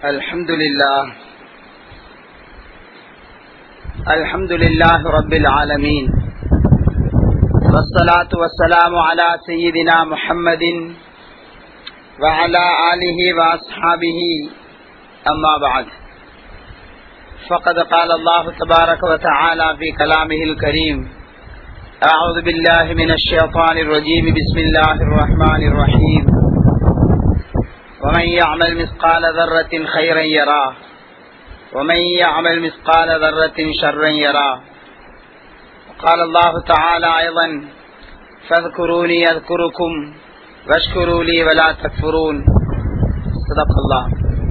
الحمد لله الحمد لله رب العالمين والصلاة والسلام على سيدنا محمد وعلى آله وأصحابه أما بعد فقد قال الله تبارك وتعالى في كلامه الكريم أعوذ بالله من الشيطان الرجيم بسم الله الرحمن الرحيم ومن يعمل مثقال ذرة خيرا يراه ومن يعمل مثقال ذرة شرا يراه قال الله تعالى أيضا فاذكروني أذكركم واشكروا لي ولا تكفرون صدق الله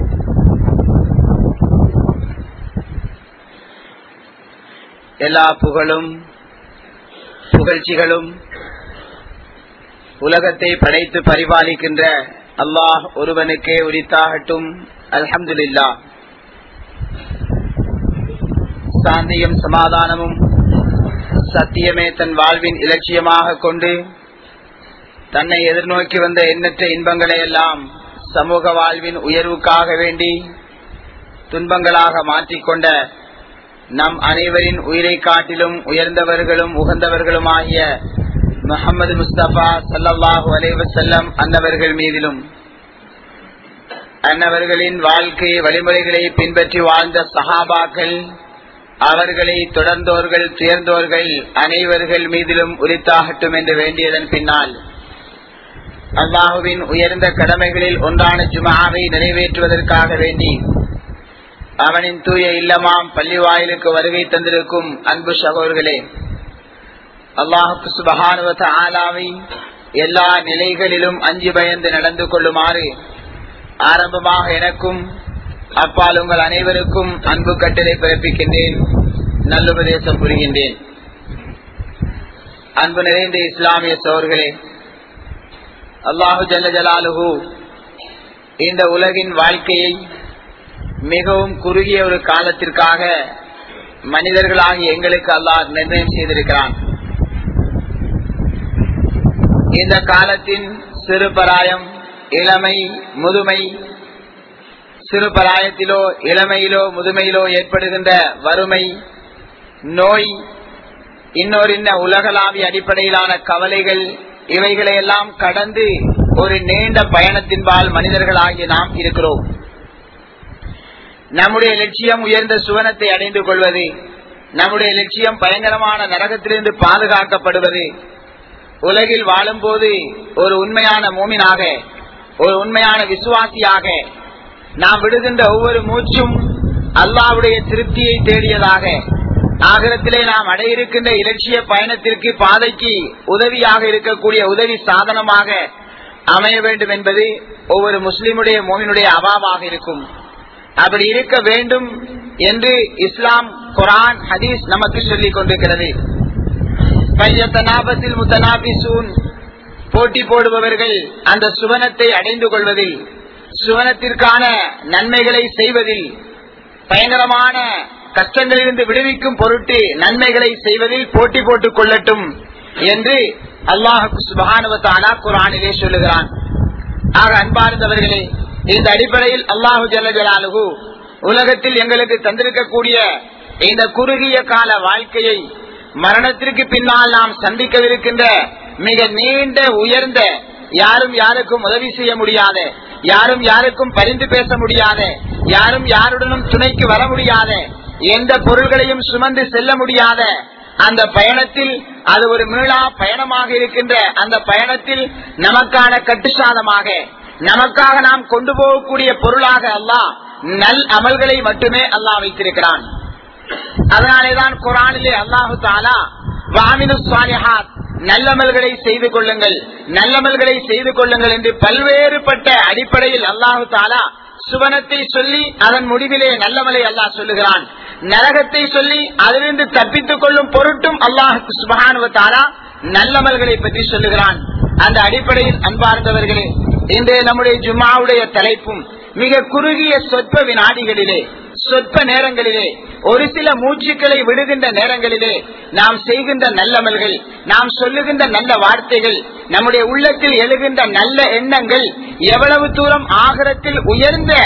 எல்லா புகழும் புகழ்ச்சிகளும் உலகத்தை படைத்து பரிபாலிக்கின்ற அல்லாஹ் ஒருவனுக்கே உரித்தாகட்டும் அல்ஹம்துலில்லா சாந்தியும் சமாதானமும் சத்தியமே தன் வாழ்வின் இலட்சியமாக கொண்டு தன்னை எதிர்நோக்கி வந்த எண்ணற்ற இன்பங்களை எல்லாம் சமூக வாழ்வின் உயர்வுக்காக வேண்டி துன்பங்களாக மாற்றிக்கொண்ட நம் அனைவரின் உயிரை காட்டிலும் உயர்ந்தவர்களும் உகந்தவர்களுமாகிய முகமது முஸ்தபா சல்லாஹூ அலைவசல்லம் அன்னவர்கள் மீதிலும் அன்னவர்களின் வாழ்க்கை வழிமுறைகளை பின்பற்றி வாழ்ந்த சஹாபாக்கள் அவர்களை தொடர்ந்தோர்கள் துயர்ந்தோர்கள் அனைவர்கள் மீதிலும் உரித்தாகட்டும் என்று வேண்டியதன் பின்னால் அல்லாஹுவின் உயர்ந்த கடமைகளில் ஒன்றான ஜுமாவை நிறைவேற்றுவதற்காக வேண்டி அவனின் தூய இல்லமாம் பள்ளி வாயிலுக்கு வருகை தந்திருக்கும் அன்பு சகோதர்களே அல்லாஹுக்கு சுபகானுவத்த ஆலாவை எல்லா நிலைகளிலும் அஞ்சு பயந்து நடந்து கொள்ளுமாறு ஆரம்பமாக எனக்கும் அப்பால் உங்கள் அனைவருக்கும் அன்பு கட்டளை பிறப்பிக்கின்றேன் நல்லுபதேசம் புரிகின்றேன் அன்பு நிறைந்த இஸ்லாமிய சோர்களே அல்லாஹு ஜல்ல ஜலாலுகு இந்த உலகின் வாழ்க்கையை மிகவும் குறுகிய ஒரு காலத்திற்காக மனிதர்களாகி எங்களுக்கு அல்லாஹ் நிர்ணயம் செய்திருக்கிறான் இந்த காலத்தின் சிறுபராயம் இளமை முதுமை சிறுபராயத்திலோ இளமையிலோ முதுமையிலோ ஏற்படுகின்ற வறுமை நோய் இன்னொரு உலகளாவிய அடிப்படையிலான கவலைகள் இவைகளை எல்லாம் கடந்து ஒரு நீண்ட பயணத்தின்பால் மனிதர்களாகிய நாம் இருக்கிறோம் நம்முடைய லட்சியம் உயர்ந்த சுவனத்தை அடைந்து கொள்வது நம்முடைய லட்சியம் பயங்கரமான நரகத்திலிருந்து பாதுகாக்கப்படுவது உலகில் வாழும் போது ஒரு உண்மையான மூமினாக ஒரு உண்மையான விசுவாசியாக நாம் விடுகின்ற ஒவ்வொரு மூச்சும் அல்லாவுடைய திருப்தியை தேடியதாக ஆகிரத்திலே நாம் அடைய இருக்கின்ற இலட்சிய பயணத்திற்கு பாதைக்கு உதவியாக இருக்கக்கூடிய உதவி சாதனமாக அமைய வேண்டும் என்பது ஒவ்வொரு முஸ்லிமுடைய மோமினுடைய அபாவாக இருக்கும் அப்படி இருக்க வேண்டும் என்று இஸ்லாம் குரான் ஹதீஸ் நமக்கு சொல்லிக் கொண்டிருக்கிறது பையத்தனாபத்தில் முத்தனாபிசூன் போட்டி போடுபவர்கள் அந்த சுவனத்தை அடைந்து கொள்வதில் சுவனத்திற்கான நன்மைகளை செய்வதில் பயங்கரமான கஷ்டங்களிலிருந்து விடுவிக்கும் பொருட்டு நன்மைகளை செய்வதில் போட்டி போட்டுக் கொள்ளட்டும் என்று அல்லாஹு சுபானுவத்தானா குரானிலே சொல்லுகிறான் ஆக அன்பார்ந்தவர்களே இந்த அடிப்படையில் அல்லாஹு ஜல்லஜலாலுகு உலகத்தில் எங்களுக்கு தந்திருக்கக்கூடிய இந்த குறுகிய கால வாழ்க்கையை மரணத்திற்கு பின்னால் நாம் சந்திக்கவிருக்கின்ற மிக நீண்ட உயர்ந்த யாரும் யாருக்கும் உதவி செய்ய முடியாத யாரும் யாருக்கும் பரிந்து பேச முடியாத யாரும் யாருடனும் துணைக்கு வர முடியாத எந்த பொருள்களையும் சுமந்து செல்ல முடியாத அந்த பயணத்தில் அது ஒரு மீளா பயணமாக இருக்கின்ற அந்த பயணத்தில் நமக்கான கட்டுசாதமாக நமக்காக நாம் கொண்டு போகக்கூடிய பொருளாக அல்லாஹ் நல் அமல்களை மட்டுமே அல்லாஹ் வைத்திருக்கிறான் அதனாலேதான் குரானிலே அல்லாஹு தாலா வாமினு சாலிஹாத் நல்லமல்களை செய்து கொள்ளுங்கள் நல்லமல்களை செய்து கொள்ளுங்கள் என்று பல்வேறுபட்ட அடிப்படையில் அல்லாஹு தாலா சுவனத்தை சொல்லி அதன் முடிவிலே நல்லமலை அல்லாஹ் சொல்லுகிறான் நரகத்தை சொல்லி அதிலிருந்து தப்பித்துக் கொள்ளும் பொருட்டும் அல்லாஹு சுபகானுவ தாலா நல்லமல்களை பற்றி சொல்லுகிறான் அந்த அடிப்படையில் அன்பார்ந்தவர்களே இன்றைய நம்முடைய ஜும்மாவுடைய தலைப்பும் மிக குறுகிய சொற்ப வினாடிகளிலே சொற்ப நேரங்களிலே ஒரு சில மூச்சுக்களை விடுகின்ற நேரங்களிலே நாம் செய்கின்ற நல்லமல்கள் நாம் சொல்லுகின்ற நல்ல வார்த்தைகள் நம்முடைய உள்ளத்தில் எழுகின்ற நல்ல எண்ணங்கள் எவ்வளவு தூரம் ஆகரத்தில் உயர்ந்த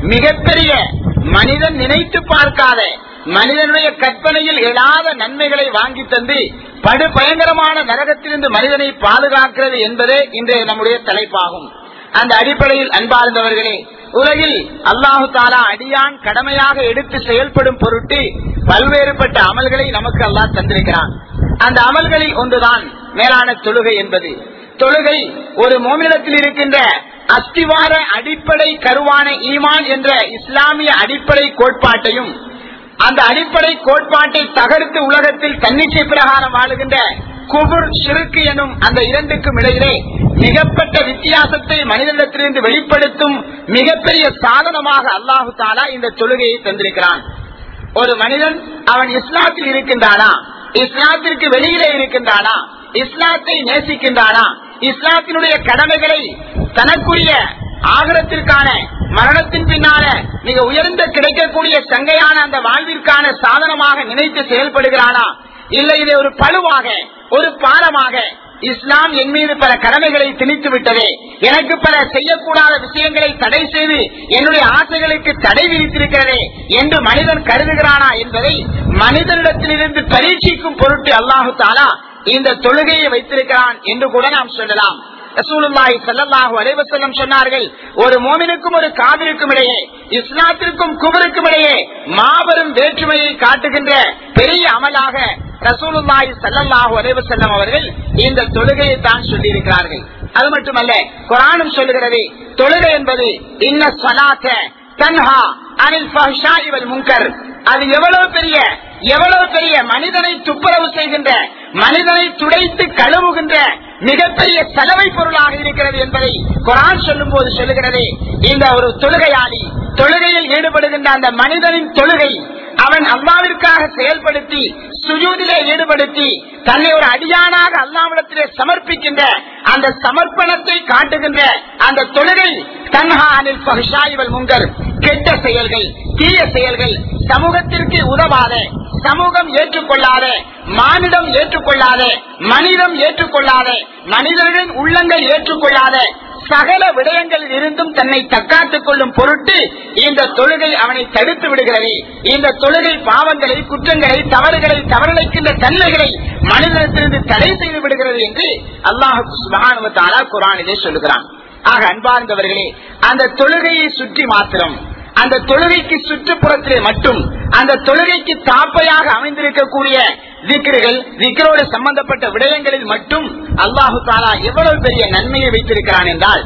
மிகப்பெரிய மனிதன் நினைத்து பார்க்காத மனிதனுடைய கற்பனையில் எழாத நன்மைகளை வாங்கி தந்து படு பயங்கரமான நரகத்திலிருந்து மனிதனை பாதுகாக்கிறது என்பதே இன்றைய நம்முடைய தலைப்பாகும் அந்த அடிப்படையில் அன்பார்ந்தவர்களே உலகில் அல்லாஹு தாலா அடியான் கடமையாக எடுத்து செயல்படும் பொருட்டு பல்வேறுபட்ட அமல்களை நமக்கு அல்லாஹ் தந்திருக்கிறான் அந்த அமல்களில் ஒன்றுதான் மேலான தொழுகை என்பது தொழுகை ஒரு மோமிடத்தில் இருக்கின்ற அஸ்திவார அடிப்படை கருவான ஈமான் என்ற இஸ்லாமிய அடிப்படை கோட்பாட்டையும் அந்த அடிப்படை கோட்பாட்டை தகர்த்து உலகத்தில் தன்னிச்சை பிரகாரம் வாழுகின்ற குபுர் சிறுக்கு எனும் அந்த இரண்டுக்கும் இடையிலே மிகப்பட்ட வித்தியாசத்தை மனிதனிடத்திலிருந்து வெளிப்படுத்தும் மிகப்பெரிய சாதனமாக அல்லாஹு தாலா இந்த தொழுகையை தந்திருக்கிறான் ஒரு மனிதன் அவன் இஸ்லாத்தில் இருக்கின்றானா இஸ்லாத்திற்கு வெளியிலே இருக்கின்றானா இஸ்லாத்தை நேசிக்கின்றானா இஸ்லாத்தினுடைய கடமைகளை தனக்குரிய ஆகரத்திற்கான மரணத்தின் பின்னால மிக உயர்ந்த கிடைக்கக்கூடிய சங்கையான அந்த வாழ்விற்கான சாதனமாக நினைத்து செயல்படுகிறானா இல்லை இதை ஒரு பழுவாக ஒரு பாலமாக இஸ்லாம் என் மீது பல கடமைகளை திணித்து விட்டதே எனக்கு பல செய்யக்கூடாத விஷயங்களை தடை செய்து என்னுடைய ஆசைகளுக்கு தடை விதித்திருக்கிறதே என்று மனிதன் கருதுகிறானா என்பதை மனிதனிடத்திலிருந்து பரீட்சிக்கும் பொருட்டு அல்லாஹு தாலா இந்த தொழுகையை வைத்திருக்கிறான் என்று கூட நாம் சொல்லலாம் ரசூலுல்லாஹி ஸல்லல்லாஹு அலைஹி வஸல்லம் சொன்னார்கள் ஒரு மோமினுக்கும் ஒரு காவிருக்கும் இடையே இஸ்லாத்திற்கும் குபருக்கும் இடையே மாபெரும் வேற்றுமையை காட்டுகின்ற பெரிய அமலாக ரசூலுல்லாஹி ஸல்லல்லாஹு அலைஹி வஸல்லம் அவர்கள் இந்த தொழுகையை தான் சொல்லி இருக்கிறார்கள் அது மட்டுமல்ல குரானும் சொல்லுகிறது தொழுகை என்பது இன்ன ஸலாத்த தன்ஹா அனில் ஃபஹ்ஷாஇ வல் முன்கர் அது எவ்வளவு பெரிய எவ்வளவு பெரிய மனிதனை துப்புரவு செய்கின்ற மனிதனை துடைத்து கழுவுகின்ற மிகப்பெரிய செலவை பொருளாக இருக்கிறது என்பதை குரான் சொல்லும் போது சொல்லுகிறது இந்த ஒரு தொழுகையாளி தொழுகையில் ஈடுபடுகின்ற அந்த மனிதனின் தொழுகை அவன் அல்லாவிற்காக செயல்படுத்தி சுஜூதிலே ஈடுபடுத்தி தன்னை ஒரு அடியானாக அல்லாவிடத்திலே சமர்ப்பிக்கின்ற அந்த சமர்ப்பணத்தை காட்டுகின்ற அந்த தொழுகை தன்ஹானில் பகுஷாய்வல் முங்கர் கெட்ட செயல்கள் தீய செயல்கள் சமூகத்திற்கு உதவாத சமூகம் ஏற்றுக்கொள்ளாத மானிடம் ஏற்றுக்கொள்ளாத மனிதம் ஏற்றுக்கொள்ளாத மனிதர்களின் உள்ளங்கள் ஏற்றுக்கொள்ளாத சகல விடயங்களில் இருந்தும் தன்னை தற்காத்துக் கொள்ளும் பொருட்டு இந்த தொழுகை அவனை தடுத்து விடுகிறது இந்த தொழுகை பாவங்களை குற்றங்களை தவறுகளை தவறளிக்கின்ற தன்மைகளை மனிதனத்திலிருந்து தடை செய்து விடுகிறது என்று அல்லாஹு சுபானுவத்தாலா குரானிலே சொல்லுகிறான் ஆக அன்பார்ந்தவர்களே அந்த தொழுகையை சுற்றி மாத்திரம் அந்த தொழுகைக்கு சுற்றுப்புறத்திலே மட்டும் அந்த தொழுகைக்கு தாப்பையாக அமைந்திருக்கக்கூடிய விக்கிர்கள் விக்கிரோடு சம்பந்தப்பட்ட விடயங்களில் மட்டும் அல்லாஹு தாலா எவ்வளவு பெரிய நன்மையை வைத்திருக்கிறான் என்றால்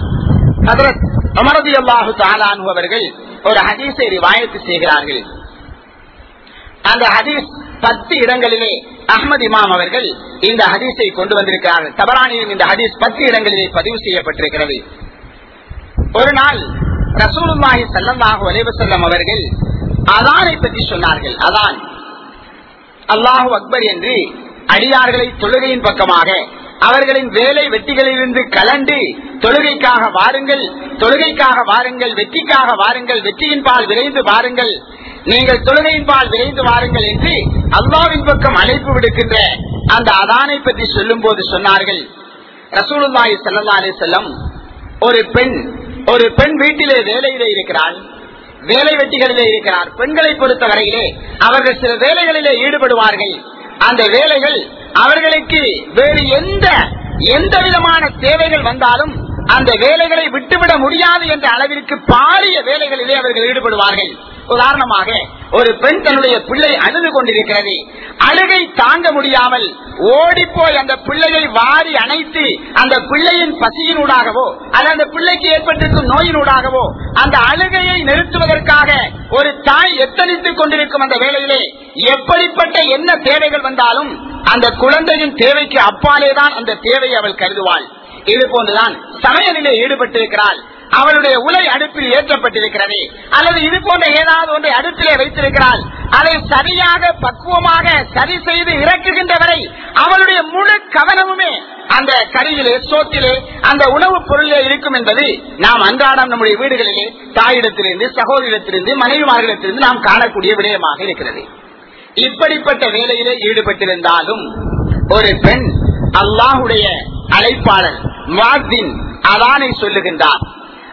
அமரதி அல்லாஹு தாலானு அவர்கள் ஒரு ஹதீஸை ரிவாயத்து செய்கிறார்கள் அந்த ஹதீஸ் பத்து இடங்களிலே அஹமது இமாம் அவர்கள் இந்த ஹதீஸை கொண்டு வந்திருக்கிறார்கள் தபரானியும் இந்த ஹதீஸ் பத்து இடங்களிலே பதிவு செய்யப்பட்டிருக்கிறது ஒரு நாள் ரசூலுல்லாஹி சல்லல்லாஹு அலைவசல்லம் அவர்கள் அதானை பற்றி சொன்னார்கள் அதான் அல்லாஹு அக்பர் என்று அடியார்களை தொழுகையின் பக்கமாக அவர்களின் வேலை வெற்றிகளிலிருந்து கலண்டு தொழுகைக்காக வாருங்கள் தொழுகைக்காக வாருங்கள் வெற்றிக்காக வாருங்கள் வெற்றியின் பால் விரைந்து வாருங்கள் நீங்கள் தொழுகையின் பால் விரைந்து வாருங்கள் என்று அல்லாவின் பக்கம் அழைப்பு விடுக்கின்ற அந்த அதானை பற்றி சொல்லும் போது சொன்னார்கள் ரசூலுல்லாஹி சல்லா அலி செல்லம் ஒரு பெண் ஒரு பெண் வீட்டிலே வேலையிலே இருக்கிறாள் வேலை வெட்டிகளிலே இருக்கிறார் பெண்களை பொறுத்தவரையிலே அவர்கள் சில வேலைகளிலே ஈடுபடுவார்கள் அந்த வேலைகள் அவர்களுக்கு வேறு எந்த எந்த விதமான தேவைகள் வந்தாலும் அந்த வேலைகளை விட்டுவிட முடியாது என்ற அளவிற்கு பாரிய வேலைகளிலே அவர்கள் ஈடுபடுவார்கள் உதாரணமாக ஒரு பெண் தன்னுடைய பிள்ளை அழுது கொண்டிருக்கிறது அழுகை தாங்க முடியாமல் ஓடிப்போய் அந்த பிள்ளையை வாரி அணைத்து அந்த பிள்ளையின் பசியினூடாகவோ அல்லது அந்த பிள்ளைக்கு ஏற்பட்டிருக்கும் நோயினூடாகவோ அந்த அழுகையை நிறுத்துவதற்காக ஒரு தாய் எத்தனித்துக் கொண்டிருக்கும் அந்த வேளையிலே எப்படிப்பட்ட என்ன தேவைகள் வந்தாலும் அந்த குழந்தையின் தேவைக்கு அப்பாலேதான் அந்த தேவையை அவள் கருதுவாள் இது போன்றுதான் சமையலிலே ஈடுபட்டிருக்கிறாள் அவளுடைய உலை அடுப்பில் ஏற்றப்பட்டிருக்கிறது அல்லது இது போன்ற ஏதாவது ஒன்றை அடுப்பிலே வைத்திருக்கிறாள் அதை சரியாக பக்குவமாக சரி செய்து இறக்குகின்ற வரை அவளுடைய முழு கவனமுமே அந்த கறியிலே சோத்திலே அந்த உணவுப் பொருளிலே இருக்கும் என்பது நாம் அன்றாடம் நம்முடைய வீடுகளிலே தாயிடத்திலிருந்து சகோதரிடத்திலிருந்து மனைவிமார்களிடத்திலிருந்து நாம் காணக்கூடிய விடயமாக இருக்கிறது இப்படிப்பட்ட வேலையிலே ஈடுபட்டிருந்தாலும் ஒரு பெண் அல்லாஹுடைய அழைப்பாளர் முவாத்தின் அதானை சொல்லுகின்றார்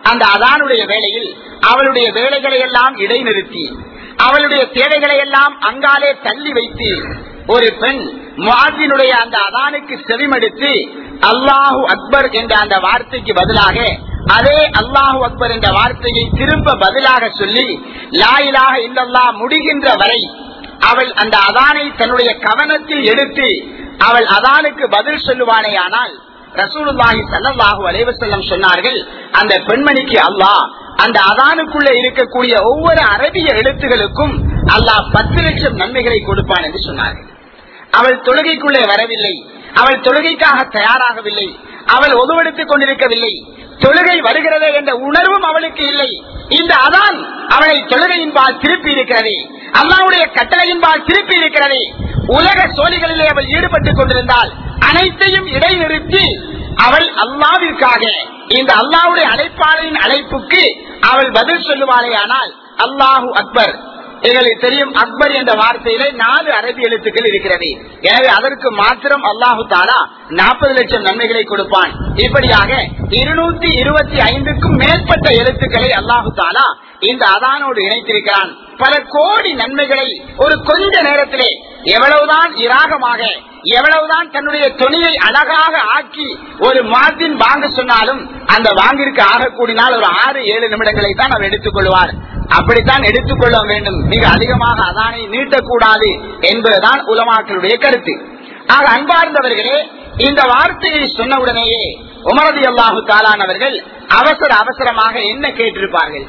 அந்த அதானுடைய வேளையில் அவளுடைய வேலைகளை எல்லாம் இடைநிறுத்தி அவளுடைய தேவைகளை எல்லாம் அங்காலே தள்ளி வைத்து ஒரு பெண் முஆத்தினுடைய அந்த அதானுக்கு செவிமடுத்து அல்லாஹு அக்பர் என்ற அந்த வார்த்தைக்கு பதிலாக அதே அல்லாஹு அக்பர் என்ற வார்த்தையை திரும்ப பதிலாக சொல்லி லாயிலாக இல்லல்லா முடிகின்ற வரை அவள் அந்த அதானை தன்னுடைய கவனத்தில் எடுத்து அவள் அதானுக்கு பதில் சொல்லுவானே ஆனால் ரசூலுல்லாஹி ஸல்லல்லாஹு அலைஹி வஸல்லம் சொன்னார்கள் அந்த பெண்மணிக்கு அல்லாஹ் அந்த அதானுக்குள்ள இருக்கக்கூடிய ஒவ்வொரு அரபிய எழுத்துகளுக்கும் அல்லாஹ் பத்து லட்சம் நன்மைகளை கொடுப்பான் என்று சொன்னார்கள் அவள் தொழுகைக்குள்ளே வரவில்லை அவள் தொழுகைக்காக தயாராகவில்லை அவள் ஒதுவெடுத்துக் கொண்டிருக்கவில்லை தொழுகை வருகிறதே என்ற உணர்வும் அவளுக்கு இல்லை இந்த அதான் அவளை தொழுகையின்பால் திருப்பி இருக்கிறது அல்லாவுடைய கட்டளையின்பால் திருப்பி இருக்கிறது உலக சோழிகளிலே அவள் ஈடுபட்டுக் கொண்டிருந்தால் அனைத்தையும் இடைநிறுத்தி அவள் அல்லாவிற்காக இந்த அல்லாவுடைய அழைப்பாளரின் அழைப்புக்கு அவள் பதில் சொல்லுவாளே ஆனால் அல்லாஹு அக்பர் எங்களுக்கு தெரியும் அக்பர் என்ற வார்த்தையிலே நாலு அரபி எழுத்துக்கள் இருக்கிறது எனவே அதற்கு மாத்திரம் அல்லாஹு தாலா நாற்பது லட்சம் நன்மைகளை கொடுப்பான் இப்படியாக இருநூத்தி இருபத்தி ஐந்துக்கும் மேற்பட்ட எழுத்துக்களை அல்லாஹு தாலா இந்த அதானோடு இணைத்திருக்கிறான் பல கோடி நன்மைகளை ஒரு கொஞ்ச நேரத்திலே எவ்வளவுதான் இராகமாக எவ்வளவுதான் தன்னுடைய துணியை அழகாக ஆக்கி ஒரு மாதின் வாங்க சொன்னாலும் அந்த வாங்கிற்கு ஆகக்கூடினால் ஒரு ஆறு ஏழு நிமிடங்களை தான் அவர் எடுத்துக் கொள்வார் அப்படித்தான் எடுத்துக்கொள்ள வேண்டும் மிக அதிகமாக அதானை நீட்டக்கூடாது என்பதுதான் உலமாக்களுடைய கருத்து ஆக அன்பார்ந்தவர்களே இந்த வார்த்தையை சொன்னவுடனேயே உமரதி அல்லாஹு தாலானவர்கள் அவசர அவசரமாக என்ன கேட்டிருப்பார்கள்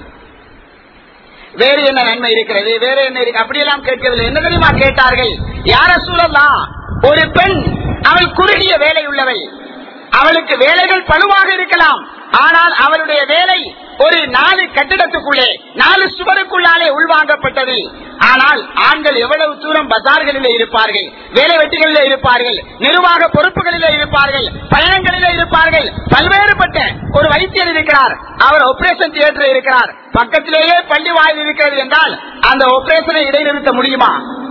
வேறு என்ன நன்மை இருக்கிறது வேற என்ன இருக்கு அப்படியெல்லாம் கேட்கவில்லை என்ன தெரியுமா கேட்டார்கள் யார சூழல்லாம் ஒரு பெண் அவள் குறுகிய வேலை உள்ளவள் அவளுக்கு வேலைகள் பழுவாக இருக்கலாம் ஆனால் அவளுடைய வேலை ஒரு நாலு கட்டிடத்துக்குள்ளே நாலு சுவருக்குள்ளாலே உள்வாங்கப்பட்டது ஆனால் ஆண்கள் எவ்வளவு தூரம் பஜார்களிலே இருப்பார்கள் வேலை வெட்டிகளிலே இருப்பார்கள் நிர்வாக பொறுப்புகளிலே இருப்பார்கள் பயணங்களிலே இருப்பார்கள் பல்வேறுபட்ட ஒரு வைத்தியர் இருக்கிறார் அவர் ஆபரேஷன் தியேட்டர் இருக்கிறார் பக்கத்திலேயே பள்ளி வாயில் இருக்கிறது என்றால் அந்த ஆபரேஷனை இடைநிறுத்த முடியுமா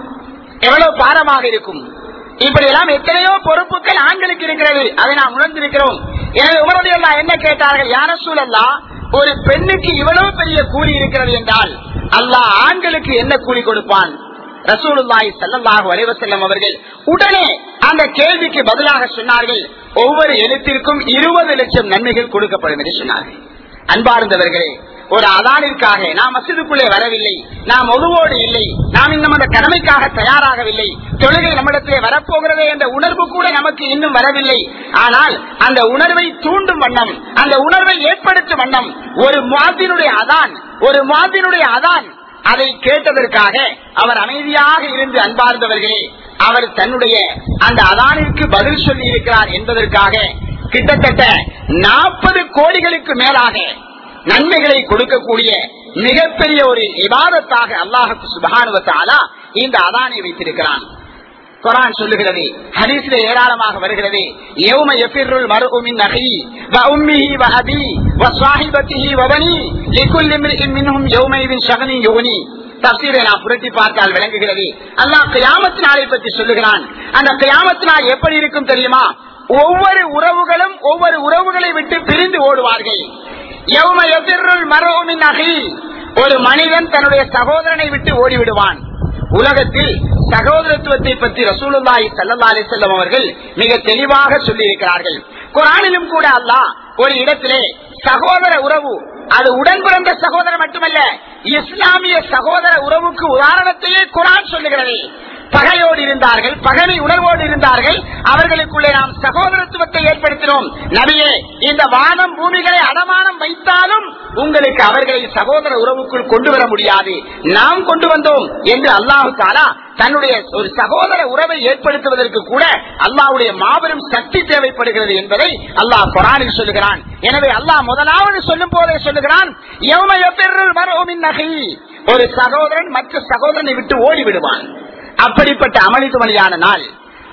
எவ்வளவு பாரமாக இருக்கும் இப்படி எல்லாம் எத்தனையோ பொறுப்புகள் ஆண்களுக்கு இருக்கிறது அதை நாம் உணர்ந்திருக்கிறோம் எனவே உமரடைய என்ன கேட்டார்கள் யார சூழல்லா ஒரு பெண்ணுக்கு இவ்வளவு பெரிய கூலி இருக்கிறது என்றால் அல்லாஹ் ஆண்களுக்கு என்ன கூலி கொடுப்பான் ரசூலுல்லாஹி ஸல்லல்லாஹு அலைஹி வஸல்லம் அவர்கள் உடனே அந்த கேள்விக்கு பதிலாக சொன்னார்கள் ஒவ்வொரு எழுத்திற்கும் இருபது லட்சம் நன்மைகள் கொடுக்கப்படும் என்று சொன்னார்கள் அன்பார்ந்தவர்களே ஒரு அதானிற்காக நாம் மசிதுக்குள்ளே வரவில்லை நாம் ஒதுவோடு இல்லை நாம் இன்னும் அந்த கடமைக்காக தயாராகவில்லை தொழுகை நம்மிடத்திலே வரப்போகிறதே என்ற உணர்வு கூட நமக்கு இன்னும் வரவில்லை ஆனால் அந்த உணர்வை தூண்டும் வண்ணம் அந்த உணர்வை ஏற்படுத்தும் வண்ணம் ஒரு மாதினுடைய அதான் ஒரு மாதினுடைய அதான் அதை கேட்டதற்காக அவர் அமைதியாக இருந்து அன்பார்ந்தவர்களே அவர் தன்னுடைய அந்த அதானிற்கு பதில் சொல்லி இருக்கிறார் என்பதற்காக கிட்டத்தட்ட நாற்பது கோடிகளுக்கு மேலாக நன்மைகளை கொடுக்கக்கூடிய மிகப்பெரிய ஒரு விவாதத்தாக அல்லாஹுக்கு சுபானுவத்தாலா இந்த அதானை வைத்திருக்கிறான் குரான் சொல்லுகிறது ஹதீஸ்ல ஏராளமாக வருகிறது யௌம யஃபிருல் மர்உ மின் அஹி வ உம்மிஹி வ அபி வ ஸாஹிபத்திஹி வ பனி லிகுல்லி இம்ரிஇன் மின்ஹும் யௌமைஇன் ஷகனி யுகனி தப்சீரை நாம் புரட்டி பார்த்தால் விளங்குகிறது அல்லாஹ் கியாமத் நாளை பற்றி சொல்லுகிறான் அந்த கியாமத் நாள் எப்படி இருக்கும் தெரியுமா ஒவ்வொரு உறவுகளும் ஒவ்வொரு உறவுகளை விட்டு பிரிந்து ஓடுவார்கள் யௌம யஃபிருல் மர்உ மின் அஹி ஒரு மனிதன் தன்னுடைய சகோதரனை விட்டு ஓடிவிடுவான் உலகத்தில் சகோதரத்துவத்தை பற்றி ரசூலுல்லாஹி ஸல்லல்லாஹு அலைஹி வஸல்லம் அவர்கள் மிக தெளிவாக சொல்லி இருக்கிறார்கள் குரானிலும் கூட அல்லாஹ் ஒரு இடத்திலே சகோதர உறவு அது உடன் பிறந்த சகோதரர் மட்டுமல்ல இஸ்லாமிய சகோதர உறவுக்கு உதாரணத்தையே குரான் சொல்லுகிறது பகையோடு இருந்தார்கள் பகமை உணர்வோடு இருந்தார்கள் அவர்களுக்குள்ளே நாம் சகோதரத்துவத்தை ஏற்படுத்தினோம் நபியே இந்த வானம் பூமிகளை அடமானம் வைத்தாலும் உங்களுக்கு அவர்களை சகோதர உறவுக்குள் கொண்டு வர முடியாது நாம் கொண்டு வந்தோம் என்று அல்லாஹு தாலா தன்னுடைய ஒரு சகோதர உறவை ஏற்படுத்துவதற்கு கூட அல்லாஹ்வுடைய மாபெரும் சக்தி தேவைப்படுகிறது என்பதை அல்லாஹ் குரானில் சொல்லுகிறான் எனவே அல்லாஹ் முதலாவது சொல்லும் போதே சொல்லுகிறான் "யௌம யஃபிர்ருல் மர்உ மின் அஹீ." ஒரு சகோதரன் மற்ற சகோதரனை விட்டு ஓடி விடுவான் அப்படிப்பட்ட அமளித்துமணியான நாள்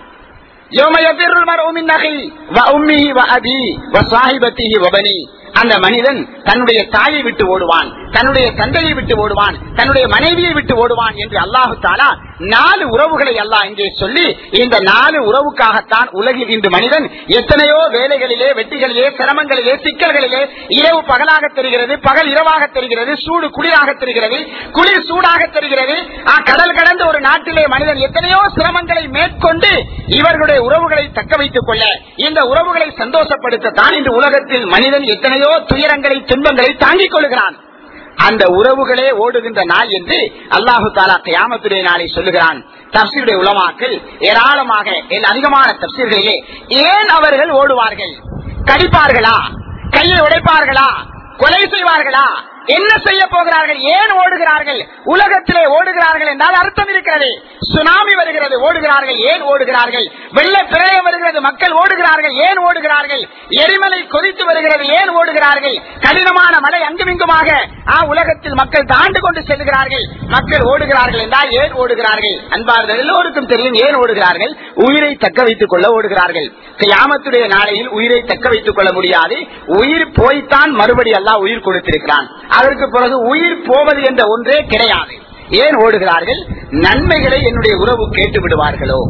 யௌம யஃபிர்ருல் மர்உ மின் அஹீ வ உம்மிஹி வ அபீ வ ஸாஹிபத்திஹி வ பனீ. அந்த மனிதன் தன்னுடைய தாயை விட்டு ஓடுவான் தன்னுடைய தந்தையை விட்டு ஓடுவான் தன்னுடைய மனைவியை விட்டு ஓடுவான் என்று அல்லாஹு தாலா நாலு உறவுகளை அல்லாஹ் இங்கே சொல்லி இந்த நாலு உறவுக்காகத்தான் உலகில் இன்று மனிதன் எத்தனையோ வேலைகளிலே வெட்டிகளிலே சிரமங்களிலே சிக்கல்களிலே இரவு பகலாக தெரிகிறது பகல் இரவாக தெரிகிறது சூடு குளிராக தெரிகிறது குளிர் சூடாக தெரிகிறது ஆ, கடல் கடந்த ஒரு நாட்டிலே மனிதன் எத்தனையோ சிரமங்களை மேற்கொண்டு இவர்களுடைய உறவுகளை தக்க வைத்துக் கொள்ள இந்த உறவுகளை சந்தோஷப்படுத்தத்தான் இன்று உலகத்தில் மனிதன் எத்தனையோ துயரங்களை துன்பங்களை தாங்கிக் கொள்கிறான் அந்த உறவுகளே ஓடுகின்ற நாள் என்று அல்லாஹு தாலா கயாமத்துடைய நாளை சொல்லுகிறான் தப்சீருடைய உலமாக்கள் ஏராளமாக எல் அதிகமான தப்சீர்களிலே ஏன் அவர்கள் ஓடுவார்கள் கடிப்பார்களா கையை உடைப்பார்களா கொலை செய்வார்களா என்ன செய்ய போகிறார்கள் ஏன் ஓடுகிறார்கள் உலகத்திலே ஓடுகிறார்கள் என்றால் அர்த்தம் இருக்கிறது சுனாமி வருகிறது ஓடுகிறார்கள் ஏன் ஓடுகிறார்கள் வெள்ள பிரளயம் வருகிறது மக்கள் ஓடுகிறார்கள் ஏன் ஓடுகிறார்கள் எரிமலை கொதித்து வருகிறது ஏன் ஓடுகிறார்கள் கடினமான மழை அங்குமிங்குமாக ஆ, உலகத்தில் மக்கள் தாண்டு கொண்டு செல்கிறார்கள் மக்கள் ஓடுகிறார்கள் என்றால் ஏன் ஓடுகிறார்கள் அன்பார்கள் எல்லோருக்கும் தெரியும் ஏன் ஓடுகிறார்கள் உயிரை தக்க வைத்துக் கொள்ள ஓடுகிறார்கள் கியாமத்துடைய நாளையில் உயிரை தக்க வைத்துக் கொள்ள முடியாது உயிர் போய்த்தான் மறுபடி எல்லாம் உயிர் கொடுத்திருக்கிறான் அதற்கு பிறகு உயிர் போவது என்ற ஒன்றே கிடையாது ஏன் ஓடுகிறார்கள் நன்மைகளை என்னுடைய உறவு கேட்டு விடுவார்களோ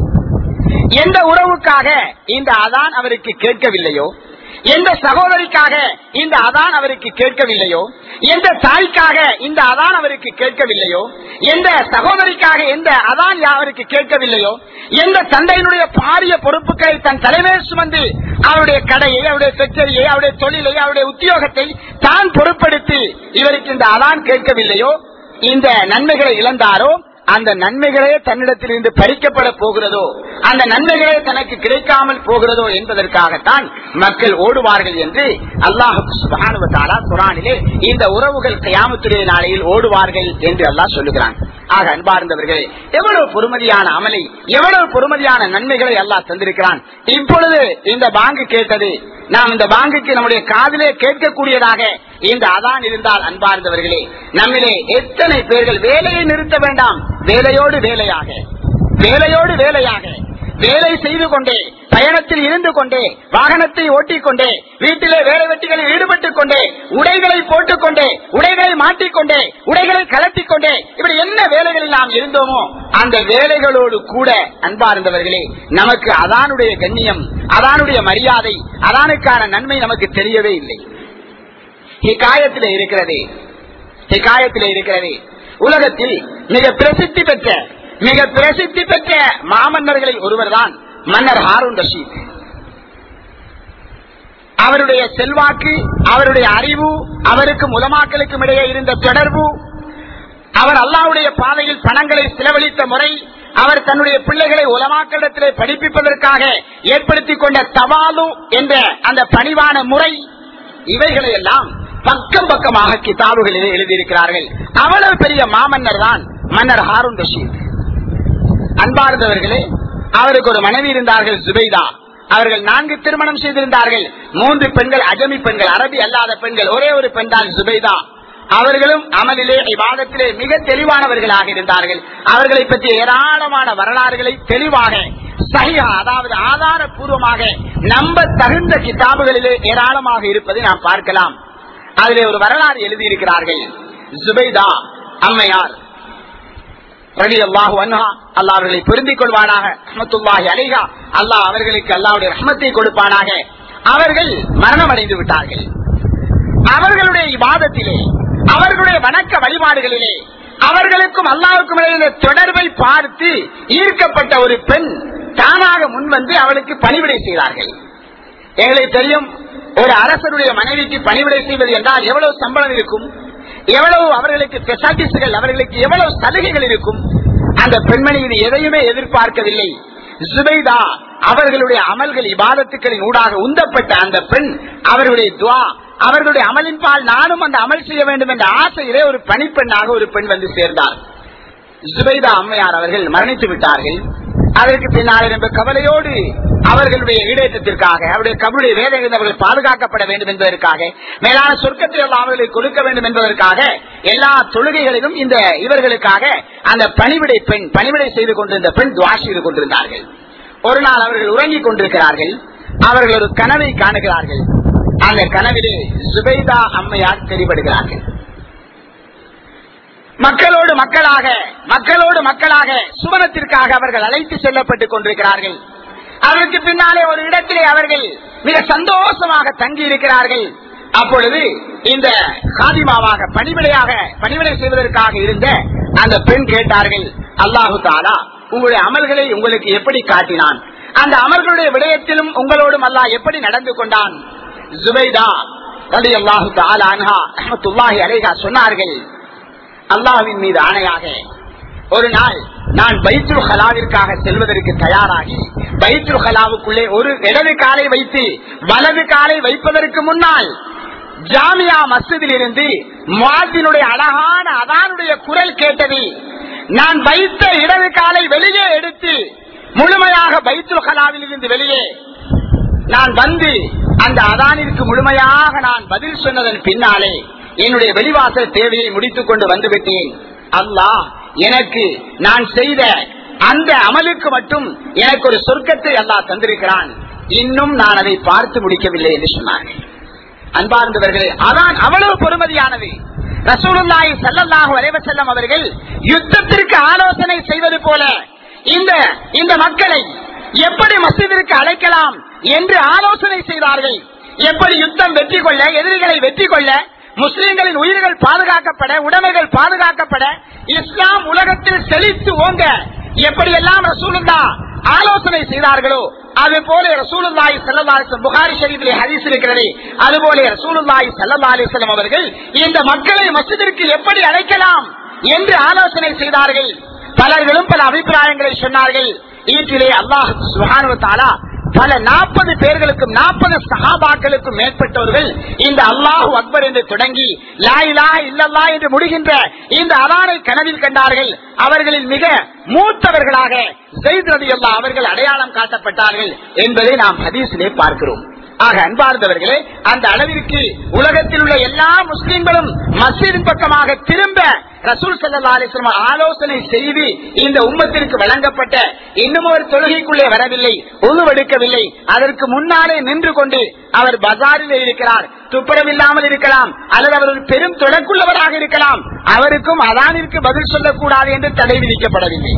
எந்த உறவுக்காக இந்த அதான் அவருக்கு கேட்கவில்லையோ எந்த சகோதரிக்காக இந்த அதான் அவருக்கு கேட்கவில்லையோ எந்த தாய்க்காக இந்த அதான் அவருக்கு கேட்கவில்லையோ எந்த சகோதரிக்காக எந்த அதான் அவருக்கு கேட்கவில்லையோ எந்த தந்தையினுடைய பாரிய பொறுப்புகளை தன் தலைமையில் சுமந்து அவருடைய கடையை அவருடைய ஃபேக்டரியை அவருடைய தொழிலை அவருடைய உத்தியோகத்தை தான் பொறுப்படுத்தி இவருக்கு இந்த அதான் கேட்கவில்லையோ இந்த நன்மைகளை இழந்தாரோ அந்த நன்மைகளே தன்னிடத்திலிருந்து பறிக்கப்பட போகிறதோ அந்த நன்மைகளே தனக்கு கிடைக்காமல் போகிறதோ என்பதற்காகத்தான் மக்கள் ஓடுவார்கள் என்று அல்லாஹு சுபானுவத்தாலா குரானிலே இந்த உறவுகள் கயாமத்துடைய நாளையில் ஓடுவார்கள் என்று அல்லாஹ் சொல்லுகிறான் ஆக அன்பார்ந்தவர்களே எவ்வளவு பொறுமதியான அமலை எவ்வளவு பொறுமதியான நன்மைகளை அல்லாஹ் தந்திருக்கிறான் இப்பொழுது இந்த பாங்கு கேட்டது நாம் இந்த பாங்குக்கு நம்முடைய காதிலே கேட்கக்கூடியதாக இந்த அதான் இருந்தால் அன்பார்ந்தவர்களே நம்மிலே எத்தனை பேர்கள் வேலையை நிறுத்த வேண்டாம் வேலையோடு வேலையாக வேலையோடு வேலையாக வேலை செய்து கொண்டே பயணத்தில் இருந்து கொண்டே வாகனத்தை ஓட்டிக் கொண்டே வீட்டிலே வேலை வெட்டிகளில் ஈடுபட்டுக் கொண்டே உடைகளை போட்டுக் கொண்டே உடைகளை மாட்டிக்கொண்டே உடைகளை கலட்டிக் கொண்டே இப்படி என்ன வேலைகளில் நாம் இருந்தோமோ அந்த வேலைகளோடு கூட அன்பார்ந்தவர்களே நமக்கு அதானுடைய கண்ணியம் அதானுடைய மரியாதை அதானுக்கான நன்மை நமக்கு தெரியவே இல்லை ஹிகாயத்திலே இருக்கிறது ஹிகாயத்திலே இருக்கிறது உலகத்தில் மிக பிரசித்தி பெற்ற மிக பிரசித்தி பெற்ற மாமன்னர்களில் ஒருவர்தான் மன்னர் ஹாரூன் ரஷீத் அவருடைய செல்வாக்கு அவருடைய அறிவு அவருக்கும் உலமாக்களுக்கும் இடையே இருந்த தொடர்பு அவர் அல்லாவுடைய பாதையில் பணங்களை செலவழித்த முறை அவர் தன்னுடைய பிள்ளைகளை உலமாக்களிடத்திலே படிப்பிப்பதற்காக ஏற்படுத்திக் கொண்ட தவாலு என்ற அந்த பணிவான முறை இவைகளை எல்லாம் பக்கம் பக்கமாக கிதாபுகளிலே எழுதியிருக்கிறார்கள் அவ்வளவு பெரிய மாமன்னர் தான் மன்னர் ஹாரூன் ரஷீத் அன்பார்ந்தவர்களே அவருக்கு ஒரு மனைவி இருந்தார்கள் சுபைதா அவர்கள் நான்கு திருமணம் செய்திருந்தார்கள் மூன்று பெண்கள் அஜமி பெண்கள் அரபி அல்லாத பெண்கள் ஒரே ஒரு பெண் தான் சுபைதா அவர்களும் அமலிலே விவாதத்திலே மிக தெளிவானவர்களாக இருந்தார்கள் அவர்களை பற்றிய ஏராளமான வரலாறுகளை தெளிவாக சரியா அதாவது ஆதாரபூர்வமாக நம்ப தகுந்த கிதாபுகளிலே ஏராளமாக இருப்பதை நாம் பார்க்கலாம் அதிலே ஒரு வரலாறு எழுதியிருக்கிறார்கள் சுபைதா அம்மையார் ரவி அல்லாஹு அன்ஹா அல்லாஹ் அவர்களை பொருந்திக் கொள்வானாக ரஹமத்துல்லாஹி அலைஹா அல்லாஹ் அவர்களுக்கு அல்லாவுடைய ரஹமத்தை கொடுப்பானாக அவர்கள் மரணம் அடைந்து விட்டார்கள் அவர்களுடைய இவாதத்திலே அவர்களுடைய வணக்க வழிபாடுகளிலே அவர்களுக்கும் அல்லாவுக்கும் இடையில தொடர்பை பார்த்து ஈர்க்கப்பட்ட ஒரு பெண் தானாக முன்வந்து அவளுக்கு பணிவிடை செய்தார்கள் எங்களுக்கு தெரியும் ஒரு அரசருடைய மனைவிக்கு பணிவிடை செய்வது என்றால் எவ்வளவு சம்பளம் இருக்கும் எவ்வளவு அவர்களுக்கு பெசாட்டிஸ்கள் அவர்களுக்கு எவ்வளவு சலுகைகள் இருக்கும் அந்த பெண்மணி இது எதையுமே எதிர்பார்க்கவில்லை சுபைதா அவர்களுடைய அமல்கள் இபாதத்துக்களின் ஊடாக உந்தப்பட்ட அந்த பெண் அவர்களுடைய துவா அவர்களுடைய அமலின் பால் நானும் அந்த அமல் செய்ய வேண்டும் என்ற ஆசையிலே ஒரு பணிப்பெண்ணாக ஒரு பெண் வந்து சேர்ந்தார் சுபைதா அம்மையார் அவர்கள் மரணித்து விட்டார்கள் அதற்கு பின்னால் ரொம்ப கவலையோடு அவர்களுடைய ஈடேற்றத்திற்காக அவருடைய கபருடைய வேதங்கள் அவர்கள் பாதுகாக்கப்பட வேண்டும் என்பதற்காக மேலான சொர்க்கத்தை எல்லாம் அவர்களுக்கு கொடுக்க வேண்டும் என்பதற்காக எல்லா தொழுகைகளிலும் இந்த இவர்களுக்காக அந்த பணிவிடை பெண் பணிவிடை செய்து கொண்டிருந்த பெண் துவா செய்து கொண்டிருந்தார்கள் ஒரு நாள் அவர்கள் உறங்கிக் கொண்டிருக்கிறார்கள் அவர்கள் ஒரு கனவை காணுகிறார்கள் அந்த கனவிலே சுபைதா அம்மையார் தெளிவடுகிறார்கள் மக்களோடு மக்களாக மக்களோடு மக்களாக சுவனத்திற்காக அவர்கள் அழைத்து செல்லப்பட்டுக் கொண்டிருக்கிறார்கள் அதற்கு பின்னாலே ஒரு இடத்திலே அவர்கள் மிக சந்தோஷமாக தங்கி இருக்கிறார்கள் அப்பொழுது இந்த காதிமாவாக பணிவிடையாக பணிவிடை செய்வதற்காக இருந்த அந்த பெண் கேட்டார்கள் அல்லாஹு தாலா உங்களுடைய அமல்களை உங்களுக்கு எப்படி காட்டினான் அந்த அமல்களுடைய விடயத்திலும் உங்களோடும் அல்லாஹ் எப்படி நடந்து கொண்டான் ஜுபைதா ரலி அல்லாஹு தாலா அன்ஹா அஹமத்துல்லாஹி அலைஹா சொன்னார்கள் அல்லாஹ்வின் மீது ஆணையாக ஒரு நாள் நான் பைத்துல் ஹலாவிற்காக செல்வதற்கு தயாராகி பைத்துல் ஹலாவுக்குள்ளே ஒரு இடது காலை வைத்து வலது காலை வைப்பதற்கு முன்னால் ஜாமியா மஸ்ஜிதில் இருந்து முவாத்தினுடைய அழகான அதானுடைய குரல் கேட்டது நான் வைத்த இடது காலை வெளியே எடுத்து முழுமையாக பைத்துல் ஹலாவில் இருந்து வெளியே நான் வந்து அந்த அதானிற்கு முழுமையாக நான் பதில் சொன்னதன் பின்னாலே என்னுடைய வெளிவாசல் தேவையை முடித்துக் கொண்டு வந்துவிட்டேன் அல்லாஹ் எனக்கு நான் செய்த அந்த அமலுக்கு மட்டும் எனக்கு ஒரு சொர்க்கத்தை அல்லாஹ் தந்திருக்கிறான் இன்னும் நான் அதை பார்த்து முடிக்கவில்லை என்று சொன்னார்கள் அன்பார்ந்தவர்களே அதான் அவ்வளவு பொறுமதியானது ரசூலுல்லாஹி ஸல்லல்லாஹு அலைஹி வஸல்லம் அவர்கள் யுத்தத்திற்கு ஆலோசனை செய்வது போல இந்த இந்த மக்களை எப்படி மஸ்ஜிதிற்கு அழைக்கலாம் என்று ஆலோசனை செய்தார்கள் எப்படி யுத்தம் வெற்றி கொள்ள எதிரிகளை வெற்றி கொள்ள முஸ்லிம்களின் உயிர்கள் பாதுகாக்கப்பட உடைமைகள் பாதுகாக்கப்பட இஸ்லாம் உலகத்தில் செழித்து ஓங்க எப்படியெல்லாம் ரசூலுல்லா ஆலோசனை செய்தார்களோ அது போல ரசூலுல்லாஹி ஸல்லல்லாஹு அலைஹி வஸல்லம் புகாரி ஷரீஃபிலே ஹதீஸ் இருக்கிறது அது போல ரசூலுல்லாஹி ஸல்லல்லாஹு அலைஹி வஸல்லம் அவர்கள் இந்த மக்களை மஸ்ஜிதிற்கு எப்படி அழைக்கலாம் என்று ஆலோசனை செய்தார்கள் பலர்களும் பல அபிப்பிராயங்களை சொன்னார்கள் வீட்டிலே அல்லாஹ் சுப்ஹானஹு வ தஆலா பல நாற்பது பேர்களுக்கும் நாற்பது சகாபாக்களுக்கும் மேற்பட்டவர்கள் இந்த அல்லாஹு அக்பர் என்று தொடங்கி லாயிலா இல்லல்லா என்று முடிகின்ற இந்த அதானை கனவில் கண்டார்கள் அவர்களில் மிக மூத்தவர்களாக ஜெயித் ரதி அல்லா அவர்கள் அடையாளம் காட்டப்பட்டார்கள் என்பதை நாம் ஹதீஸிலே பார்க்கிறோம் ஆக அன்பார்ந்தவர்களே அந்த அளவிற்கு உலகத்தில் உள்ள எல்லா முஸ்லிம்களும் மஸ்ஜிதின் பக்கமாக திரும்ப ரசூல் சல்லா அலிஸ்லாம் ஆலோசனை செய்து இந்த உம்மத்திற்கு வழங்கப்பட்ட இன்னும் ஒரு தொழுகைக்குள்ளே வரவில்லை உருவெடுக்கவில்லை அதற்கு முன்னாலே நின்று கொண்டு அவர் பஜாரில் இருக்கிறார் துப்புரவில்லாமல் இருக்கலாம் அல்லது அவர் ஒரு பெரும் தொடக்குள்ளவராக இருக்கலாம் அவருக்கும் அதானிற்கு பதில் சொல்லக்கூடாது என்று தடை விதிக்கப்படவில்லை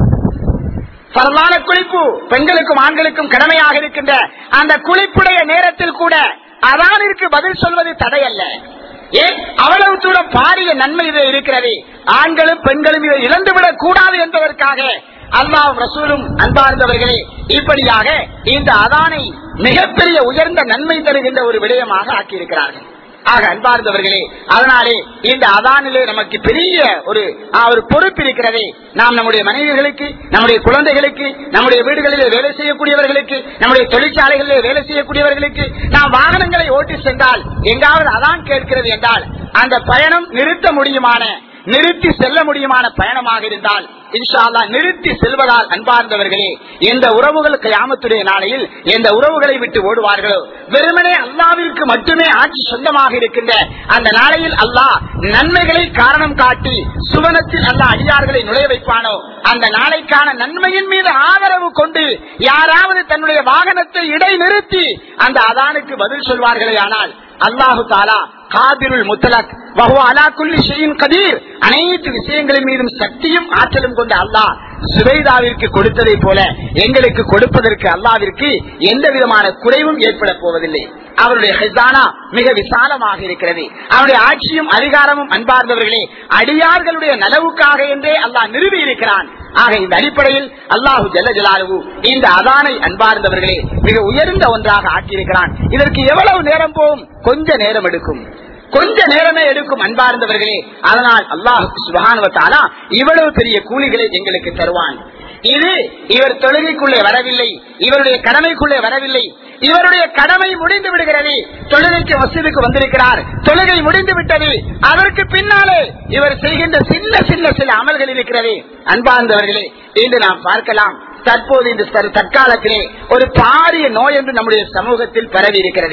பரவான குளிப்பு பெண்களுக்கும் ஆண்களுக்கும் கடமையாக இருக்கின்ற அந்த குளிப்புடைய நேரத்தில் கூட அதானிற்கு பதில் சொல்வது தடையல்ல ஏன் அவ்வளவு தூரம் பாரிய நன்மை இது இருக்கிறது ஆண்களும் பெண்களும் இதை இழந்துவிடக் கூடாது என்பதற்காக அல்லாஹ் ரசூலும் அன்பார்ந்தவர்களே இப்படியாக இந்த அதானை மிகப்பெரிய உயர்ந்த நன்மை தருகின்ற ஒரு விடயமாக ஆக்கியிருக்கிறார்கள் ஆக அன்பார்ந்தவர்களே அதனாலே இந்த அதானிலே நமக்கு பெரிய ஒரு ஆ, ஒரு பொறுப்பு இருக்கிறதே நாம் நம்முடைய மனைவிகளுக்கு நம்முடைய குழந்தைகளுக்கு நம்முடைய வீடுகளிலே வேலை செய்யக்கூடியவர்களுக்கு நம்முடைய தொழிற்சாலைகளிலே வேலை செய்யக்கூடியவர்களுக்கு நாம் வாகனங்களை ஓட்டி சென்றால் எங்காவது அதான் கேட்கிறது என்றால் அந்த பயணம் நிறுத்த முடியுமான நிறுத்தி செல்ல முடியுமான பயணமாக இருந்தால் இன்ஷா அல்லாஹ் நிறுத்தி செல்வதால் அன்பார்ந்தவர்களே எந்த உறவுகள் கியாமத்துடைய நாளையில் எந்த உறவுகளை விட்டு ஓடுவார்களோ வெறுமனே அல்லாவிற்கு மட்டுமே ஆட்சி சொந்தமாக இருக்கின்ற அந்த நாளையில் அல்லாஹ் நன்மைகளை காரணம் காட்டி சுவனத்தில் அல்லாஹ் அடியார்களை நுழைய வைப்பானோ அந்த நாளைக்கான நன்மையின் மீது ஆதரவு கொண்டு யாராவது தன்னுடைய வாகனத்தை இடை நிறுத்தி அந்த அதானுக்கு பதில் சொல்வார்களே ஆனால் அல்லாஹு தாலா காதிருள் முத்தலக் வஹுவ அலா குல்லி ஷைஇன் கதீர் அனைத்து விஷயங்களின் மீதும் சக்தியும் ஆற்றலும் கொண்ட அல்லாஹ் சுபைதாவிற்கு கொடுத்ததை போல எங்களுக்கு கொடுப்பதற்கு அல்லாவிற்கு எந்த விதமான குறைவும் ஏற்பட போவதில்லை அவருடைய ஹிசானா மிக விசாலமாக இருக்கிறது அவருடைய ஆட்சியும் அதிகாரமும் அன்பார்ந்தவர்களே அடியார்களுடைய நலவுக்காக என்றே அல்லாஹ் நிறுவி இருக்கிறான் ஆக இந்த அடிப்படையில் அல்லாஹு ஜல்ல ஜலாலுவு இந்த அதானை அன்பார்ந்தவர்களே மிக உயர்ந்த ஒன்றாக ஆக்கியிருக்கிறான் இதற்கு எவ்வளவு நேரம் போகும் கொஞ்ச நேரம் எடுக்கும் கொஞ்ச நேரமே எடுக்கும் அன்பார்ந்தவர்களே அதனால் அல்லாஹு சுபானுவத்தாலா இவ்வளவு பெரிய கூலிகளை எங்களுக்கு தருவான் இது இவர் தொழுகைக்குள்ளே வரவில்லை இவருடைய கடமைக்குள்ளே வரவில்லை இவருடைய கடமை முடிந்து விடுகிறது தொழுகைக்கு மசிதுக்கு வந்திருக்கிறார் தொழுகை முடிந்து விட்டது அதற்கு பின்னாலே இவர் செய்கின்ற சின்ன சின்ன சில அமல்கள் இருக்கிறது அன்பார்ந்தவர்களே இன்று நாம் பார்க்கலாம் தற்போது இந்த தற்- தற்காலத்திலே ஒரு பாரிய நோய் என்று நம்முடைய சமூகத்தில் பரவி இருக்கிறது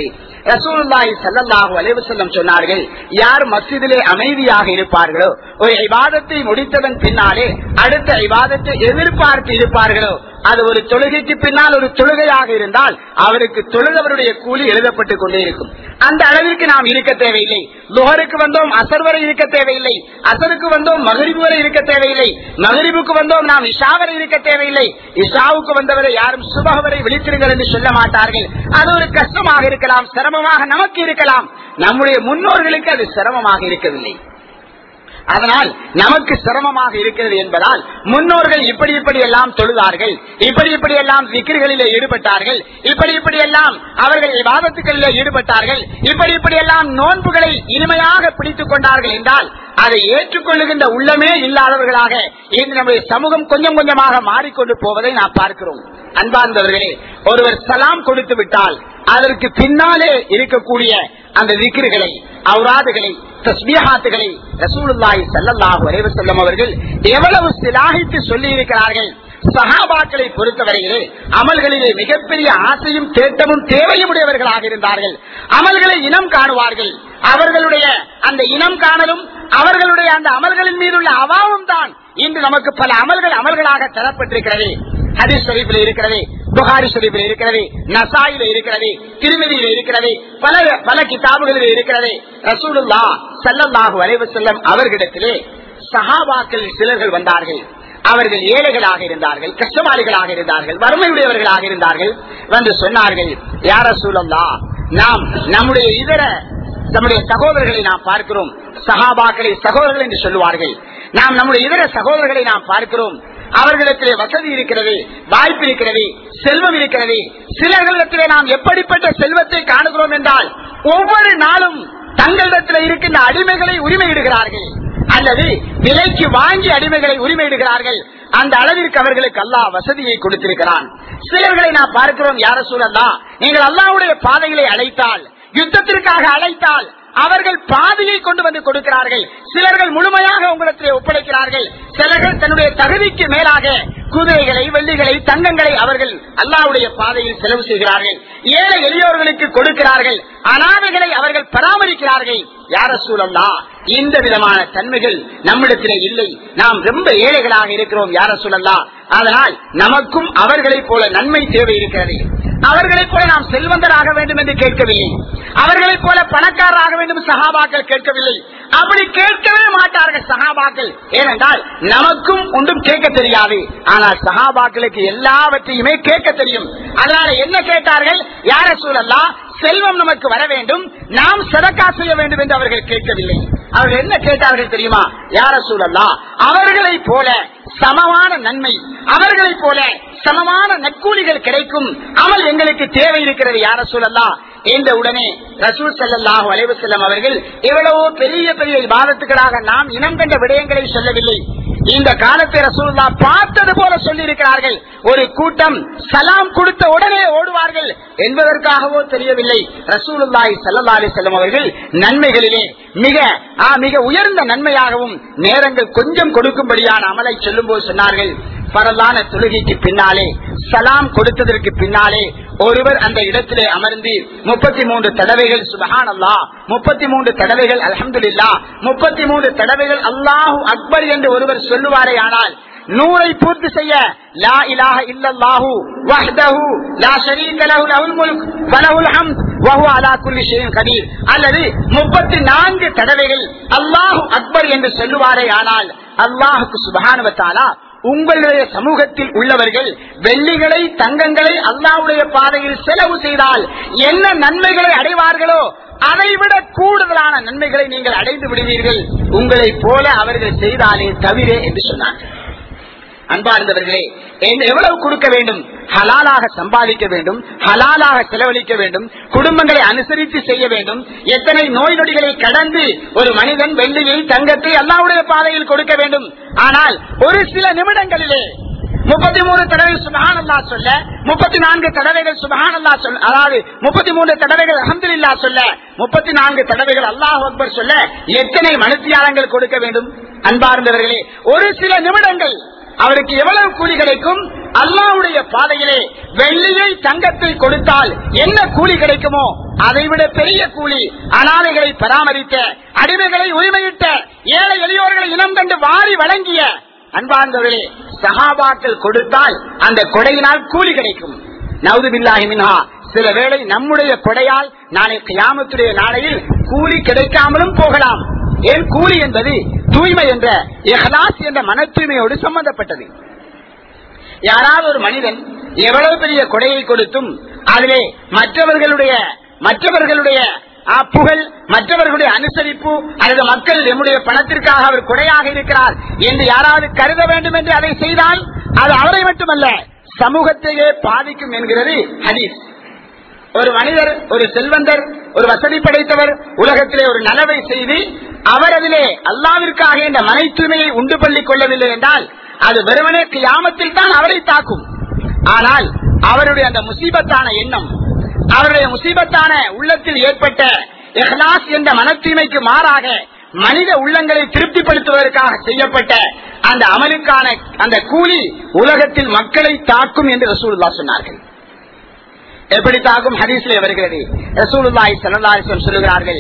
ரசூலுல்லாஹி ஸல்லல்லாஹு அலைஹி வஸல்லம் சொன்னார்கள் யார் மஸ்ஜிதிலே அமைதியாக இருப்பார்களோ ஒரு இபாதத்தை முடித்ததன் பின்னாலே அடுத்த இபாதத்தை எதிர்பார்த்து இருப்பார்களோ அது ஒரு தொழுகைக்கு பின்னால் ஒரு தொழுகையாக இருந்தால் அவருக்கு தொழுதவருடைய கூலி எழுதப்பட்டுக் கொண்டே இருக்கும் அந்த அளவிற்கு நாம் இருக்க தேவையில்லை லுஹருக்கு வந்தோம் அசர் வரை இருக்க தேவையில்லை அசருக்கு வந்தோம் மகரிபு வரை இருக்க தேவையில்லை மகரிபுக்கு வந்தோம் நாம் இஷா வரை இருக்க தேவையில்லை இஷாவுக்கு வந்தவரை யாரும் சுபக வரை விழித்திருங்கள் என்று சொல்ல மாட்டார்கள் அது ஒரு கஷ்டமாக இருக்கலாம் சிரமமாக நமக்கு இருக்கலாம் நம்முடைய முன்னோர்களுக்கு அது சிரமமாக இருக்கவில்லை அதனால் நமக்கு சிரமமாக இருக்கிறது என்பதால் முன்னோர்கள் இப்படி இப்படி எல்லாம் தொழுதார்கள் இப்படி இப்படி எல்லாம் விக்கிரிகளிலே ஈடுபட்டார்கள் இப்படி இப்படி எல்லாம் அவர்கள் விவாதத்துகளிலே ஈடுபட்டார்கள் இப்படி இப்படி எல்லாம் நோன்புகளை இனிமையாக பிடித்துக் கொண்டார்கள் என்றால் அதை ஏற்றுக்கொள்ளுகின்ற உள்ளமே இல்லாதவர்களாக இன்று நம்முடைய சமூகம் கொஞ்சம் கொஞ்சமாக மாறிக்கொண்டு போவதை நாம் பார்க்கிறோம் அன்பார்ந்தவர்களே ஒருவர் சலாம் கொடுத்து விட்டால் அதற்கு பின்னாலே இருக்கக்கூடிய அந்த விக்கிரிகளை அவுராதுகளை தஸ்மியாத்துகளை ரசூலுல்லாஹி ஸல்லல்லாஹு அலைஹி வஸல்லம் அவர்கள் எவ்வளவு சிலாகித்து சொல்லி இருக்கிறார்கள் சஹாபாக்களை பொறுத்தவரையிலே அமல்களிலே மிகப்பெரிய ஆசையும் தேட்டமும் தேவையும் உடையவர்களாக இருந்தார்கள் அமல்களை இனம் காணுவார்கள் அவர்களுடைய அந்த இனம் காணலும் அவர்களுடைய அந்த அமல்களின் மீதுள்ள அவாவும் தான் இன்று நமக்கு பல அமல்கள் அமல்களாக தரப்பட்டிருக்கிறது ஹதீஸ் ஷரீஃபில் இருக்கிறது புகாரி ஷரீஃபில் இருக்கிறது நசாயில இருக்கிறது திருமதியில இருக்கிறது பல பல கிதாபுகளில் இருக்கிறது ரசூலுல்லா ஸல்லல்லாஹு அலைஹி வஸல்லம் அவர்களிடத்திலே சஹாபாக்கள் சிலர்கள் வந்தார்கள் அவர்கள் ஏழைகளாக இருந்தார்கள் கஷ்டமாளிகளாக இருந்தார்கள் வறுமையுடையவர்களாக இருந்தார்கள் வந்து சொன்னார்கள் யார சூழல்லா நாம் நம்முடைய இதர நம்முடைய சகோதரர்களை நாம் பார்க்கிறோம் சஹாபாக்களை சகோதரர்கள் என்று சொல்லுவார்கள் நாம் நம்முடைய இதர சகோதரர்களை நாம் பார்க்கிறோம் அவர்களிடத்திலே வசதி இருக்கிறது வாய்ப்பு இருக்கிறது செல்வம் இருக்கிறது சிலர்களிடத்திலே நாம் எப்படிப்பட்ட செல்வத்தை காணுகிறோம் என்றால் ஒவ்வொரு நாளும் தங்களிடத்தில் இருக்கின்ற அடிமைகளை உரிமையிடுகிறார்கள் அல்லது விலைக்கு வாங்கி அடிமைகளை உரிமையிடுகிறார்கள் அந்த அளவிற்கு அவர்களுக்கு அல்லாஹ் வசதியை கொடுத்திருக்கிறான் சிலர்களை நாம் பார்க்கிறோம் யார சூழல்லா நீங்கள் அல்லாவுடைய பாதைகளை அழைத்தால் யுத்தத்திற்காக அழைத்தால் அவர்கள் பாதையை கொண்டு வந்து கொடுக்கிறார்கள் சிலர்கள் முழுமையாக உங்களிடத்திலே ஒப்படைக்கிறார்கள் சிலர்கள் தன்னுடைய தகுதிக்கு மேலாக குதிரைகளை வெள்ளிகளை தங்கங்களை அவர்கள் அல்லாவுடைய பாதையில் செலவு செய்கிறார்கள் ஏழை எளியோர்களுக்கு கொடுக்கிறார்கள் அனாதைகளை அவர்கள் பராமரிக்கிறார்கள் யார சூழல்லா இந்த விதமான தன்மைகள் நம்மிடத்திலே இல்லை நாம் ரொம்ப ஏழைகளாக இருக்கிறோம் யார சூழல்லா அதனால் நமக்கும் அவர்களைப் போல நன்மை தேவை இருக்கிறது அவர்களைப் போல நாம் செல்வந்தராக வேண்டும் என்று கேட்கவில்லை அவர்களைப் போல பணக்காரராக வேண்டும் சகாபாக்கள் கேட்கவில்லை அப்படி கேட்கவே மாட்டார்கள் சகாபாக்கள் ஏனென்றால் நமக்கும் ஒன்றும் கேட்க தெரியாது ஆனால் சகாபாக்களுக்கு எல்லாவற்றையுமே கேட்க தெரியும் அதனால என்ன கேட்டார்கள் யார சூழல்லா செல்வம் நமக்கு வர வேண்டும் நாம் சதக்கா செய்ய வேண்டும் என்று அவர்கள் கேட்கவில்லை அவர்கள் என்ன கேட்டார்கள் தெரியுமா யார சூழல்லா அவர்களைப் போல சமமான நன்மை அவர்களைப் போல சமமான நற்கூலிகள் கிடைக்கும் அமல் எங்களுக்கு தேவை இருக்கிறது யார சூழல்லா என்ற உடனே ரசூல் சல்லாஹூ அலைவசல்லம் அவர்கள் எவ்வளவோ பெரிய பெரிய விவாதத்துக்களாக நாம் இனம் கண்ட விடயங்களை சொல்லவில்லை இந்த காலத்தை ரசூல்லா பார்த்தது போல சொல்லி இருக்கிறார்கள் ஒரு கூட்டம் சலாம் கொடுத்த உடனே ஓடுவார்கள் என்பதற்காகவோ தெரியவில்லை ரசூலுல்லாய் சல்லா அலி செல்லம் அவர்கள் நன்மைகளிலே மிக ஆ, மிக உயர்ந்த நன்மையாகவும் நேரங்கள் கொஞ்சம் கொடுக்கும்படியான அமலை சொல்லும் போது சொன்னார்கள் பரலான தொழுகைக்கு பின்னாலே சலாம் கொடுத்ததற்கு பின்னாலே ஒருவர் அந்த இடத்திலே அமர்ந்து முப்பத்தி மூன்று தடவைகள் சுபஹான் அல்லா முப்பத்தி மூன்று தடவைகள் அலமதுல்லா முப்பத்தி மூன்று தடவைகள் அல்லாஹு அக்பர் என்று ஒருவர் சொல்லுவாரே ஆனால் நூறை பூர்த்தி செய்ய லா இலாஹ இல்லல்லாஹு வஹ்தஹு லா ஷரீக லஹு லஹுல் முல்க் வலஹுல் ஹம்த் வஹுவ அலா குல்லி ஷைஇன் கதீர் அல்லது 34 தடவைகள் அல்லாஹு அக்பர் என்று சொல்லுவாரே ஆனால் அல்லாஹ்வுக்கு சுப்ஹானஹு வ தஆலா உங்களுடைய சமூகத்தில் உள்ளவர்கள் வெள்ளிகளை தங்கங்களை அல்லாவுடைய பாதையில் செலவு செய்தால் என்ன நன்மைகளை அடைவார்களோ அதைவிட கூடுதலான நன்மைகளை நீங்கள் அடைந்து விடுவீர்கள் உங்களைப் போல அவர்கள் செய்தாலே தவிர என்று சொன்னார்கள் அன்பார்ந்தவர்களே என்ன- எவ்வளவு கொடுக்க வேண்டும் ஹலாலாக சம்பாதிக்க வேண்டும் ஹலாலாக செலவழிக்க வேண்டும் குடும்பங்களை அனுசரித்து செய்ய வேண்டும் எத்தனை நோய் நொடிகளை கடந்து ஒரு மனிதன் வெள்ளியை தங்கத்தை அல்லாவுடைய பாதையில் கொடுக்க வேண்டும் ஆனால் ஒரு சில நிமிடங்களிலே முப்பத்தி மூணு தடவை சுபஹானல்லா சொல்ல முப்பத்தி நான்கு தடவைகள் சுபஹானல்லா சொல்ல அதாவது முப்பத்தி மூன்று தடவைகள் அஹமதுல்லா சொல்ல முப்பத்தி நான்கு தடவைகள் அல்லாஹ் அக்பர் சொல்ல எத்தனை மனுத்தியாலங்கள் கொடுக்க வேண்டும் அன்பார்ந்தவர்களே ஒரு சில நிமிடங்கள் அவருக்கு எவ்வளவு கூலி கிடைக்கும் அல்லாவுடைய பாதையிலே வெள்ளியை தங்கத்தை கொடுத்தால் என்ன கூலி கிடைக்குமோ அதைவிட பெரிய கூலி அனாதைகளை பராமரித்த அடிமைகளை உரிமையிட்ட ஏழை எளியோர்களை இனம் கண்டு வாரி வழங்கிய அன்பார்ந்தவர்களே சஹாபாக்கள் கொடுத்தால் அந்த கொடையினால் கூலி கிடைக்கும் நவுதுபில்லாஹி மின்ஹா சில வேளை நம்முடைய கொடையால் நாளை கியாமத்துடைய நாளையில் கூலி கிடைக்காமலும் போகலாம் ஏன் கூலி என்பது தூய்மை என்ற இஹ்லாஸ் என்ற மன தூய்மையோடு சம்பந்தப்பட்டது யாராவது ஒரு மனிதன் எவ்வளவு பெரிய கொடையை கொடுத்தும் அதிலே மற்றவர்களுடைய மற்றவர்களுடைய ஆ, புகழ் மற்றவர்களுடைய அனுசரிப்பு அல்லது மக்கள் நம்முடைய பணத்திற்காக அவர் கொடையாக இருக்கிறார் என்று யாராவது கருத வேண்டும் என்று அதை செய்தால் அது அவரை மட்டுமல்ல சமூகத்தையே பாதிக்கும் என்கிறது ஹதீஸ் ஒரு மனிதர் ஒரு செல்வந்தர் ஒரு வசதி படைத்தவர் உலகத்திலே ஒரு நலவை செய்து அவர் அதிலே அல்லாவிற்காக இந்த மனை தூய்மையை உண்டு பண்ணிக் கொள்ளவில்லை என்றால் அது வெறுமனே கியாமத்தில் தான் அவரை தாக்கும் ஆனால் அவருடைய அந்த முசீபத்தான எண்ணம் அவருடைய முசீபத்தான உள்ளத்தில் ஏற்பட்ட இஹ்லாஸ் என்ற மன தூய்மைக்கு மாறாக மனித உள்ளங்களை திருப்திப்படுத்துவதற்காக செய்யப்பட்ட அந்த அமலுக்கான அந்த கூலி உலகத்தில் மக்களை தாக்கும் என்று ரசூலுல்லா சொன்னார்கள் எப்படி தாக்கும் ஹதீஸ்லே வருகிறது ரசூலுல்லாஹி ஸல்லல்லாஹு அலைஹி வஸல்லம் சொல்கிறார்கள்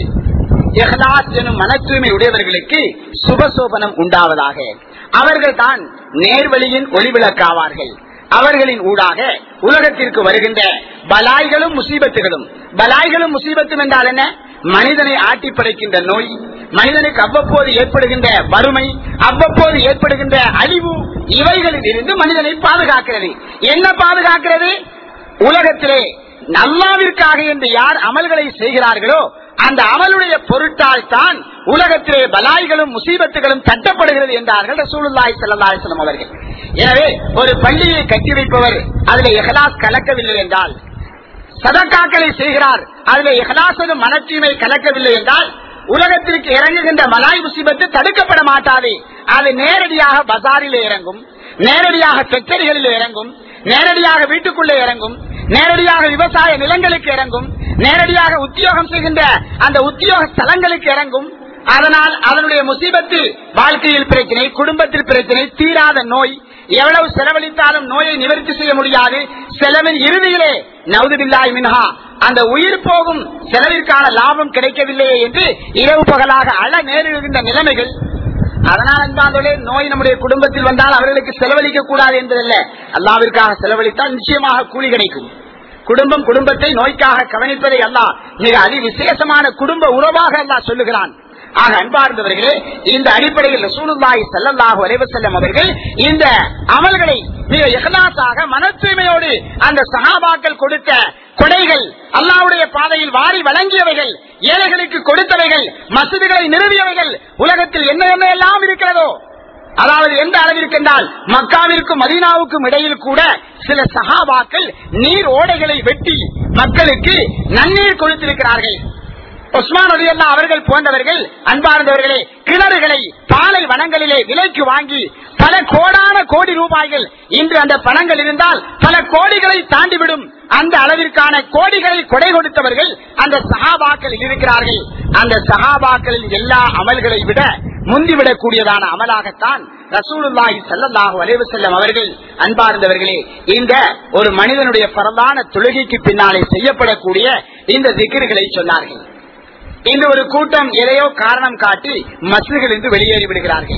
இஹ்லாஸ் எனும் மன தூய்மை உடையவர்களுக்கு சுபசோபனம் உண்டாவதாக அவர்கள் தான் நேர்வழியின் ஒளிவிளக்காவார்கள் அவர்களின் ஊடாக உலகத்திற்கு வருகின்ற பலாய்களும் முசீபத்துகளும் பலாய்களும் முசீபத்தும் என்றால் என்ன மனிதனை ஆட்டி படைக்கின்ற நோய் மனிதனுக்கு அவ்வப்போது ஏற்படுகின்ற வறுமை அவ்வப்போது ஏற்படுகின்ற அழிவு இவைகளில் இருந்து மனிதனை பாதுகாக்கிறது என்ன பாதுகாக்கிறது உலகத்திலே அல்லாவிற்காக என்று யார் அமல்களை செய்கிறார்களோ அந்த அமலுடைய பொருட்டால் தான் உலகத்திலே பலாய்களும் முசீபத்துகளும் தட்டப்படுகிறது என்றார்கள் ரசூலுல்லாஹி ஸல்லல்லாஹு அலைஹி வஸல்லம் அவர்கள் எனவே ஒரு பள்ளியை கட்டி வைப்பவர் அதில் இஹ்லாஸ் கலக்கவில்லை என்றால் சதக்காக்களை செய்கிறார் அதில் இஹ்லாசனும் மனத்தீமை கலக்கவில்லை என்றால் உலகத்திற்கு இறங்குகின்ற மலாய் முசீபத்து தடுக்கப்பட மாட்டாது அது நேரடியாக பசாரில் இறங்கும் நேரடியாக ஃபேக்டரிகளில் இறங்கும் நேரடியாக வீட்டுக்குள்ளே இறங்கும் நேரடியாக விவசாய நிலங்களுக்கு இறங்கும் நேரடியாக உத்தியோகம் செய்கின்ற அந்த உத்தியோக ஸ்தலங்களுக்கு இறங்கும் அதனால் அதனுடைய முசீபத்து வாழ்க்கையில் பிரச்சனை குடும்பத்தில் பிரச்சனை தீராத நோய் எவ்வளவு செலவழித்தாலும் நோயை நிவர்த்தி செய்ய முடியாது செலவின் இறுதியிலே நவுதுபில்லாய் மின்ஹா அந்த உயிர் போகும் செலவிற்கான லாபம் கிடைக்கவில்லையே என்று இரவு பகலாக அழ நேரிடுகின்ற நிலைமைகள் அதனால் அன்பாந்தோலே நோய் நம்முடைய குடும்பத்தில் வந்தால் அவர்களுக்கு செலவழிக்க கூடாது என்பதல்ல அல்லாவிற்காக செலவழித்தால் நிச்சயமாக கூலி கிடைக்கும் குடும்பம் குடும்பத்தை நோய்க்காக கவனிப்பதை அல்லாஹ் மிக அதி விசேஷமான குடும்ப உறவாக அல்லாஹ் சொல்லுகிறான் ஆக அன்பார்ந்தவர்களே இந்த அடிப்படையில் ரசூலுல்லாஹி ஸல்லல்லாஹு அலைஹி வஸல்லம் அவர்கள் இந்த அமல்களை மிக இஹ்லாஸாக மன தூய்மையோடு அந்த சஹாபாக்கள் கொடுத்த கொடைகள் அல்லாஹ்வுடைய பாதையில் வாரி வழங்கியவைகள் ஏழைகளுக்கு கொடுத்தவைகள் மசூதிகளை நிறுவியவைகள் உலகத்தில் என்ன என்ன எல்லாம் இருக்கிறதோ அதாவது எந்த அளவிற்கு என்றால் மக்காவிற்கும் மதீனாவுக்கும் இடையில் கூட சில சஹாபாக்கள் நீர் ஓடைகளை வெட்டி மக்களுக்கு நன்னீர் கொடுத்திருக்கிறார்கள் உஸ்மான் அலியல்லா அவர்கள் போன்றவர்கள் அன்பார்ந்தவர்களே கிணறுகளை பாலை வனங்களிலே விலைக்கு வாங்கி பல கோடான கோடி ரூபாய்கள் இன்று அந்த பணங்கள் இருந்தால் பல கோடிகளை தாண்டிவிடும் அந்த அளவிற்கான கோடிகளை கொடை கொடுத்தவர்கள் அந்த சகாபாக்கள் இருக்கிறார்கள் அந்த சகாபாக்களின் எல்லா அமல்களை விட முந்திவிடக்கூடியதான அமலாகத்தான் ரசூலுல்லாஹி ஸல்லல்லாஹு அலைஹி வஸல்லம் அவர்கள் அன்பார்ந்தவர்களே இந்த ஒரு மனிதனுடைய பரந்தான தொழுகைக்கு பின்னாலே செய்யப்படக்கூடிய இந்த திக்ருகளை சொன்னார்கள் இன்று ஒரு கூட்டம் எதையோ காரணம் காட்டி மசிதிகள் என்று வெளியேறி விடுகிறார்கள்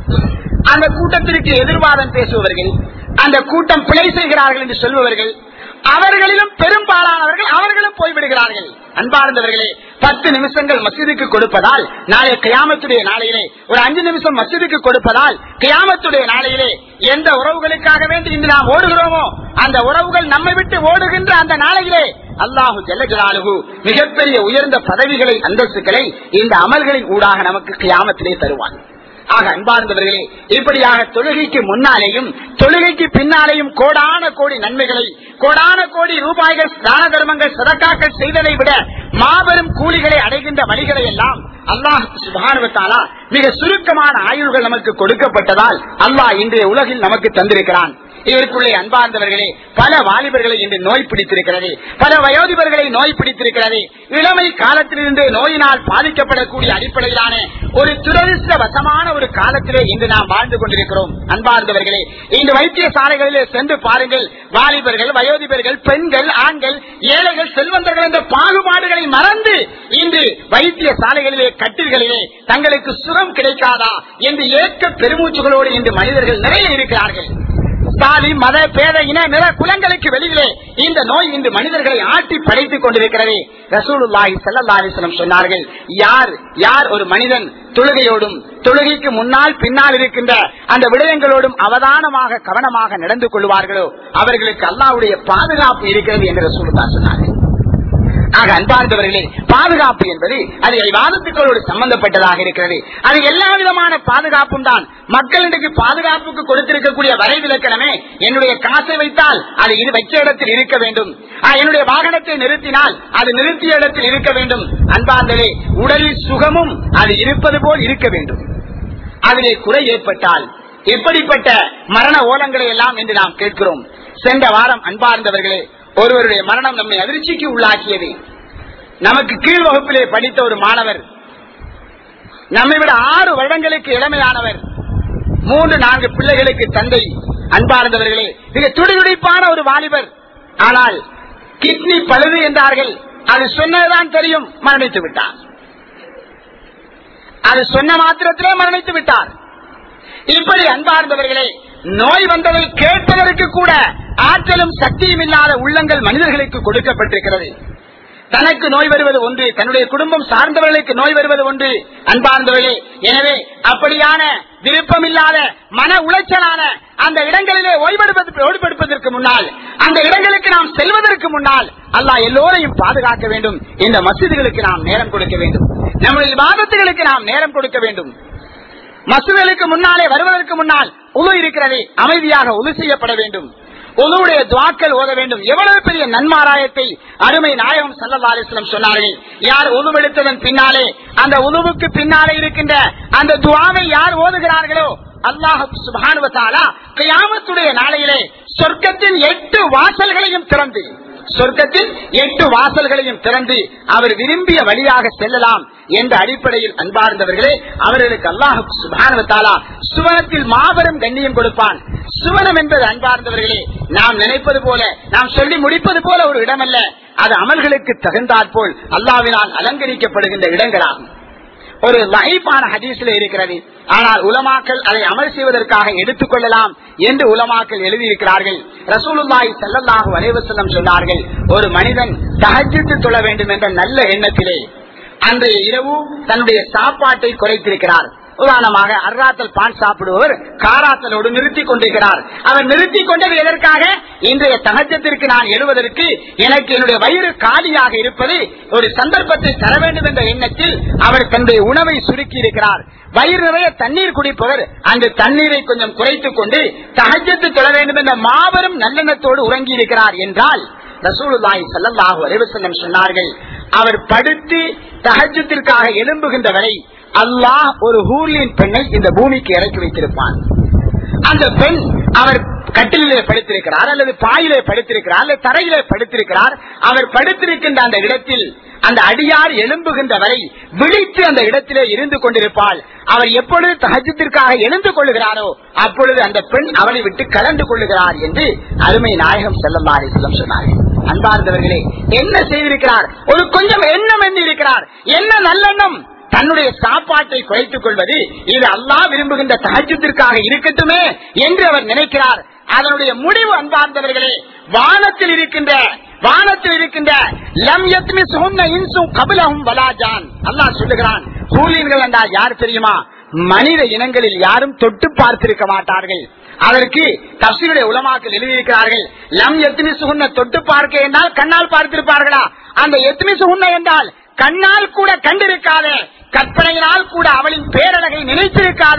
அந்த கூட்டத்திற்கு எதிர்வாதம் பேசுபவர்கள் அந்த கூட்டம் பிழை செய்கிறார்கள் என்று சொல்பவர்கள் அவர்களிலும் பெரும்பாலானவர்கள் அவர்களும் போய்விடுகிறார்கள் அன்பார்ந்தவர்களே பத்து நிமிஷங்கள் மசிதுக்கு கொடுப்பதால் நாளை கியாமத்துடைய நாளையிலே ஒரு அஞ்சு நிமிஷம் மசிதுக்கு கொடுப்பதால் கியாமத்துடைய நாளையிலே எந்த உறவுகளுக்காக வேண்டி இன்று நாம் ஓடுகிறோமோ அந்த உறவுகள் நம்மை விட்டு ஓடுகின்ற அந்த நாளையிலே அல்லாஹு ஜல்லஜலாலுகு மிகப்பெரிய உயர்ந்த பதவிகளை அந்தஸ்துகளை இந்த அமல்களின் ஊடாக நமக்கு கியாமத்திலே தருவான் ஆக அன்பார்ந்தவர்களே இப்படியாக தொழுகைக்கு முன்னாலேயும் தொழுகைக்கு பின்னாலேயும் கோடான கோடி நன்மைகளை கோடான கோடி ரூபாய்கள் தான தர்மங்கள் சதக்காக்கள் செய்ததை விட மாபெரும் கூலிகளை அடைகின்ற வழிகளை எல்லாம் அல்லாஹ் சுபானுவத்தாலா மிக சுருக்கமான ஆயுள்கள் நமக்கு கொடுக்கப்பட்டதால் அல்லாஹ் இன்றைய உலகில் நமக்கு தந்திருக்கிறான் இதற்குள்ளே அன்பார்ந்தவர்களே பல வாலிபர்களை இன்று நோய் பிடித்திருக்கிறது பல வயோதிபர்களை நோய் பிடித்திருக்கிறது இளமை காலத்திலிருந்து நோயினால் பாதிக்கப்படக்கூடிய அடிப்படையிலான ஒரு துரதிருஷ்டவசமான ஒரு காலத்திலே இன்று நாம் வாழ்ந்து கொண்டிருக்கிறோம் அன்பார்ந்தவர்களே இந்த வைத்தியசாலைகளிலே சென்று பாருங்கள் வாலிபர்கள் வயோதிபர்கள் பெண்கள் ஆண்கள் ஏழைகள் செல்வந்தர்கள் என்ற பாகுபாடுகளை மறந்து இன்று வைத்திய சாலைகளிலே கட்டில்களிலே தங்களுக்கு சுகம் கிடைக்காதா என்று ஏற்க பெருமூச்சுகளோடு இன்று மனிதர்கள் நிறைய இருக்கிறார்கள் சாதி மத பேத இன நிற குலங்களுக்கு வெளியிலே இந்த நோய் இன்று மனிதர்களை ஆட்டி படைத்துக் கொண்டிருக்கிறது ரசூலுல்லாஹி ஸல்லல்லாஹு அலைஹி வஸல்லம் சொன்னார்கள் யார் யார் ஒரு மனிதன் தொழுகையோடும் தொழுகைக்கு முன்னால் பின்னால் இருக்கின்ற அந்த விடயங்களோடும் அவதானமாக கவனமாக நடந்து கொள்வார்களோ அவர்களுக்கு அல்லாஹ்வுடைய பாதுகாப்பு இருக்கிறது என்று ரசூலுல்லாஹ் சொன்னார்கள் ஆக அன்பார்ந்தவர்களே பாதுகாப்பு என்பது அது விவாதத்துக்களோடு சம்பந்தப்பட்டதாக இருக்கிறது அது எல்லா விதமான பாதுகாப்பும் தான் மக்கள் இன்றைக்கு பாதுகாப்புக்கு கொடுத்திருக்கக்கூடிய வரைவிலக்கணமே என்னுடைய காசை வைத்தால் அது இது வைக்க இடத்தில் இருக்க வேண்டும் ஆ, என்னுடைய வாகனத்தை நிறுத்தினால் அது நிறுத்திய இடத்தில் இருக்க வேண்டும் அன்பார்ந்தவர்களே உடலில் சுகமும் அது இருப்பது போல் இருக்க வேண்டும் அதிலே குறை ஏற்பட்டால் எப்படிப்பட்ட மரண ஓலங்களை எல்லாம் என்று நாம் கேட்கிறோம் சென்ற வாரம் அன்பார்ந்தவர்களே ஒருவருடைய மரணம் நம்மை அதிர்ச்சிக்கு உள்ளாக்கியது நமக்கு கீழ் வகுப்பிலே படித்த ஒரு மாணவர் நம்மை விட ஆறு வருடங்களுக்கு இளமையானவர் மூன்று நான்கு பிள்ளைகளுக்கு தந்தை அன்பார்ந்தவர்களே மிக துடிதுடிப்பான ஒரு வாலிபர் ஆனால் கிட்னி பழுது என்றார்கள் அது சொன்னதுதான் தெரியும் மரணித்து விட்டார் அது சொன்ன மாத்திரத்திலே மரணித்து விட்டார் இப்படி அன்பார்ந்தவர்களே நோய் வந்ததை கேட்பதற்கு கூட ஆற்றலும் சக்தியும் இல்லாத உள்ளங்கள் மனிதர்களுக்கு கொடுக்கப்பட்டிருக்கிறது தனக்கு நோய் வருவது ஒன்று தன்னுடைய குடும்பம் சார்ந்தவர்களுக்கு நோய் வருவது ஒன்று அன்பார்ந்தவர்களே எனவே அப்படியான விருப்பமில்லாத மன உளைச்சலான அந்த இடங்களிலே ஓய்வெடுப்பது ஓய்வெடுப்பதற்கு முன்னால் அந்த இடங்களுக்கு நாம் செல்வதற்கு முன்னால் அல்லாஹ் எல்லோரையும் பாதுகாக்க வேண்டும் இந்த மசிதிகளுக்கு நாம் நேரம் கொடுக்க வேண்டும் நம்முடைய விவாதத்துகளுக்கு நாம் நேரம் கொடுக்க வேண்டும் மசூதலுக்கு முன்னாலே வருவதற்கு முன்னால் உது இருக்கிறது அமைதியாக உது செய்யப்பட வேண்டும் உதுவுடைய துவாக்கள் ஓத வேண்டும் எவ்வளவு பெரிய நன்மாராயத்தை அருமை நாயகம் சல்லா அலிஸ்லம் சொன்னார்கள் யார் உதுவெடுத்ததன் பின்னாலே அந்த உதுவுக்கு பின்னாலே இருக்கின்ற அந்த துவாவை யார் ஓதுகிறார்களோ அல்லாஹ் சுபானுவத்தாலா கியாமத்துடைய நாளையிலே சொர்க்கத்தின் எட்டு வாசல்களையும் திறந்து சொர்க்கத்தில் எட்டு வாசல்களையும் திறந்து அவர் விரும்பிய வழியாக செல்லலாம் என்ற அடிப்படையில் அன்பார்ந்தவர்களே அவர்களுக்கு அல்லாஹ் சுபானவத்தாலா சுவனத்தில் மாபெரும் கண்ணியம் கொடுப்பான் சுவனம் என்பது அன்பார்ந்தவர்களே நாம் நினைப்பது போல நாம் சொல்லி முடிப்பது போல ஒரு இடமல்ல அது அமல்களுக்கு தகுந்தாற்போல் அல்லாவினால் அலங்கரிக்கப்படுகின்ற இடங்களாகும் ஒரு லைஃபான ஹதீஸ்ல இருக்கிறது ஆனால் உலமாக்கள் அதை அமல் செய்வதற்காக எடுத்துக் கொள்ளலாம் என்று உலமாக்கள் எழுதியிருக்கிறார்கள் ரசூலுல்லாஹி ஸல்லல்லாஹு அலைஹி வஸல்லம் சொன்னார்கள் ஒரு மனிதன் தஹஜ்ஜுத் தொழ வேண்டும் என்ற நல்ல எண்ணத்திலே அன்றைய இரவு தன்னுடைய சாப்பாட்டை குறைத்திருக்கிறார் உதாரணமாக அர்ராத்தல் பான் சாப்பிடுபவர் காராத்தலோடு நிறுத்தி கொண்டிருக்கிறார் அவர் நிறுத்தி கொண்டது எதற்காக இன்றைய தகஜத்திற்கு நான் எழுவதற்கு எனக்கு என்னுடைய வயிறு காலியாக இருப்பது ஒரு சந்தர்ப்பத்தை தர வேண்டும் என்ற எண்ணத்தில் அவர் தன்னுடைய உணவை சுருக்கி இருக்கிறார் வயிறு நிறைய தண்ணீர் குடிப்பவர் அந்த தண்ணீரை கொஞ்சம் குறைத்துக் கொண்டு தகஜத்து தொழ வேண்டும் என்ற மாபெரும் நல்லெண்ணத்தோடு உறங்கி இருக்கிறார் என்றால் ரசூலுல்லாஹி ஸல்லல்லாஹு அலைஹி வஸல்லம் சொன்னார்கள் அவர் படுத்து தஹஜ்ஜத்திற்காக எழும்புகின்ற வரை அல்லாஹ் ஒரு ஹூர்லின் பெண்ணை இந்த பூமிக்கு இறக்கி வைத்திருப்பான் அந்த பெண் அவர் கட்டிலே படுத்திருக்கிறார் அல்லது பாயிலே படுத்திருக்கிறார் அல்லது தரையிலே படுத்திருக்கிறார் அவர் படுத்திருக்கின்ற அந்த இடத்தில் அந்த அடியார் எழும்புகின்ற வரை விழித்து அந்த இடத்திலே இருந்து கொண்டிருப்பாள் அவர் எப்பொழுது தகஜத்திற்காக எழுந்து கொள்ளுகிறாரோ அப்பொழுது அந்த பெண் அவளை விட்டு கலந்து கொள்ளுகிறார் என்று அருமை நாயகம் செல்லம்பாரி செல்லம் சொன்னார்கள் அன்பார்ந்தவர்களே என்ன செய்திருக்கிறார் ஒரு கொஞ்சம் எண்ணம் என்ன இருக்கிறார் என்ன நல்லெண்ணம் தன்னுடைய சாப்பாட்டை குறைத்துக் கொள்வது இது அல்லாஹ் விரும்புகின்ற தகஜத்திற்காக இருக்கட்டுமே என்று அவர் நினைக்கிறார் அதனுடைய முடிவு அன்பார்ந்தவர்களே வானத்தில் இருக்கின்ற வானத்தில் இருக்கின்ற லம் யத்மி சுகுன்ன இன்சும் கபிலகும் வலாஜான் அல்லாஹ் சொல்லுகிறான் சூரியன்கள் என்றால் யார் தெரியுமா மனித இனங்களில் யாரும் தொட்டு பார்த்திருக்க மாட்டார்கள் அதற்கு தப்சீருடைய உலமாக்கள் எழுதியிருக்கிறார்கள் லம் எத்தனி சுகுன்ன தொட்டு பார்க்க என்றால் கண்ணால் பார்த்திருப்பார்களா அந்த எத்தனி சுகுன்ன என்றால் கண்ணால் கூட கண்டிருக்காத கற்பனையினால் கூட அவளின் பேரழகை நினைத்திருக்காத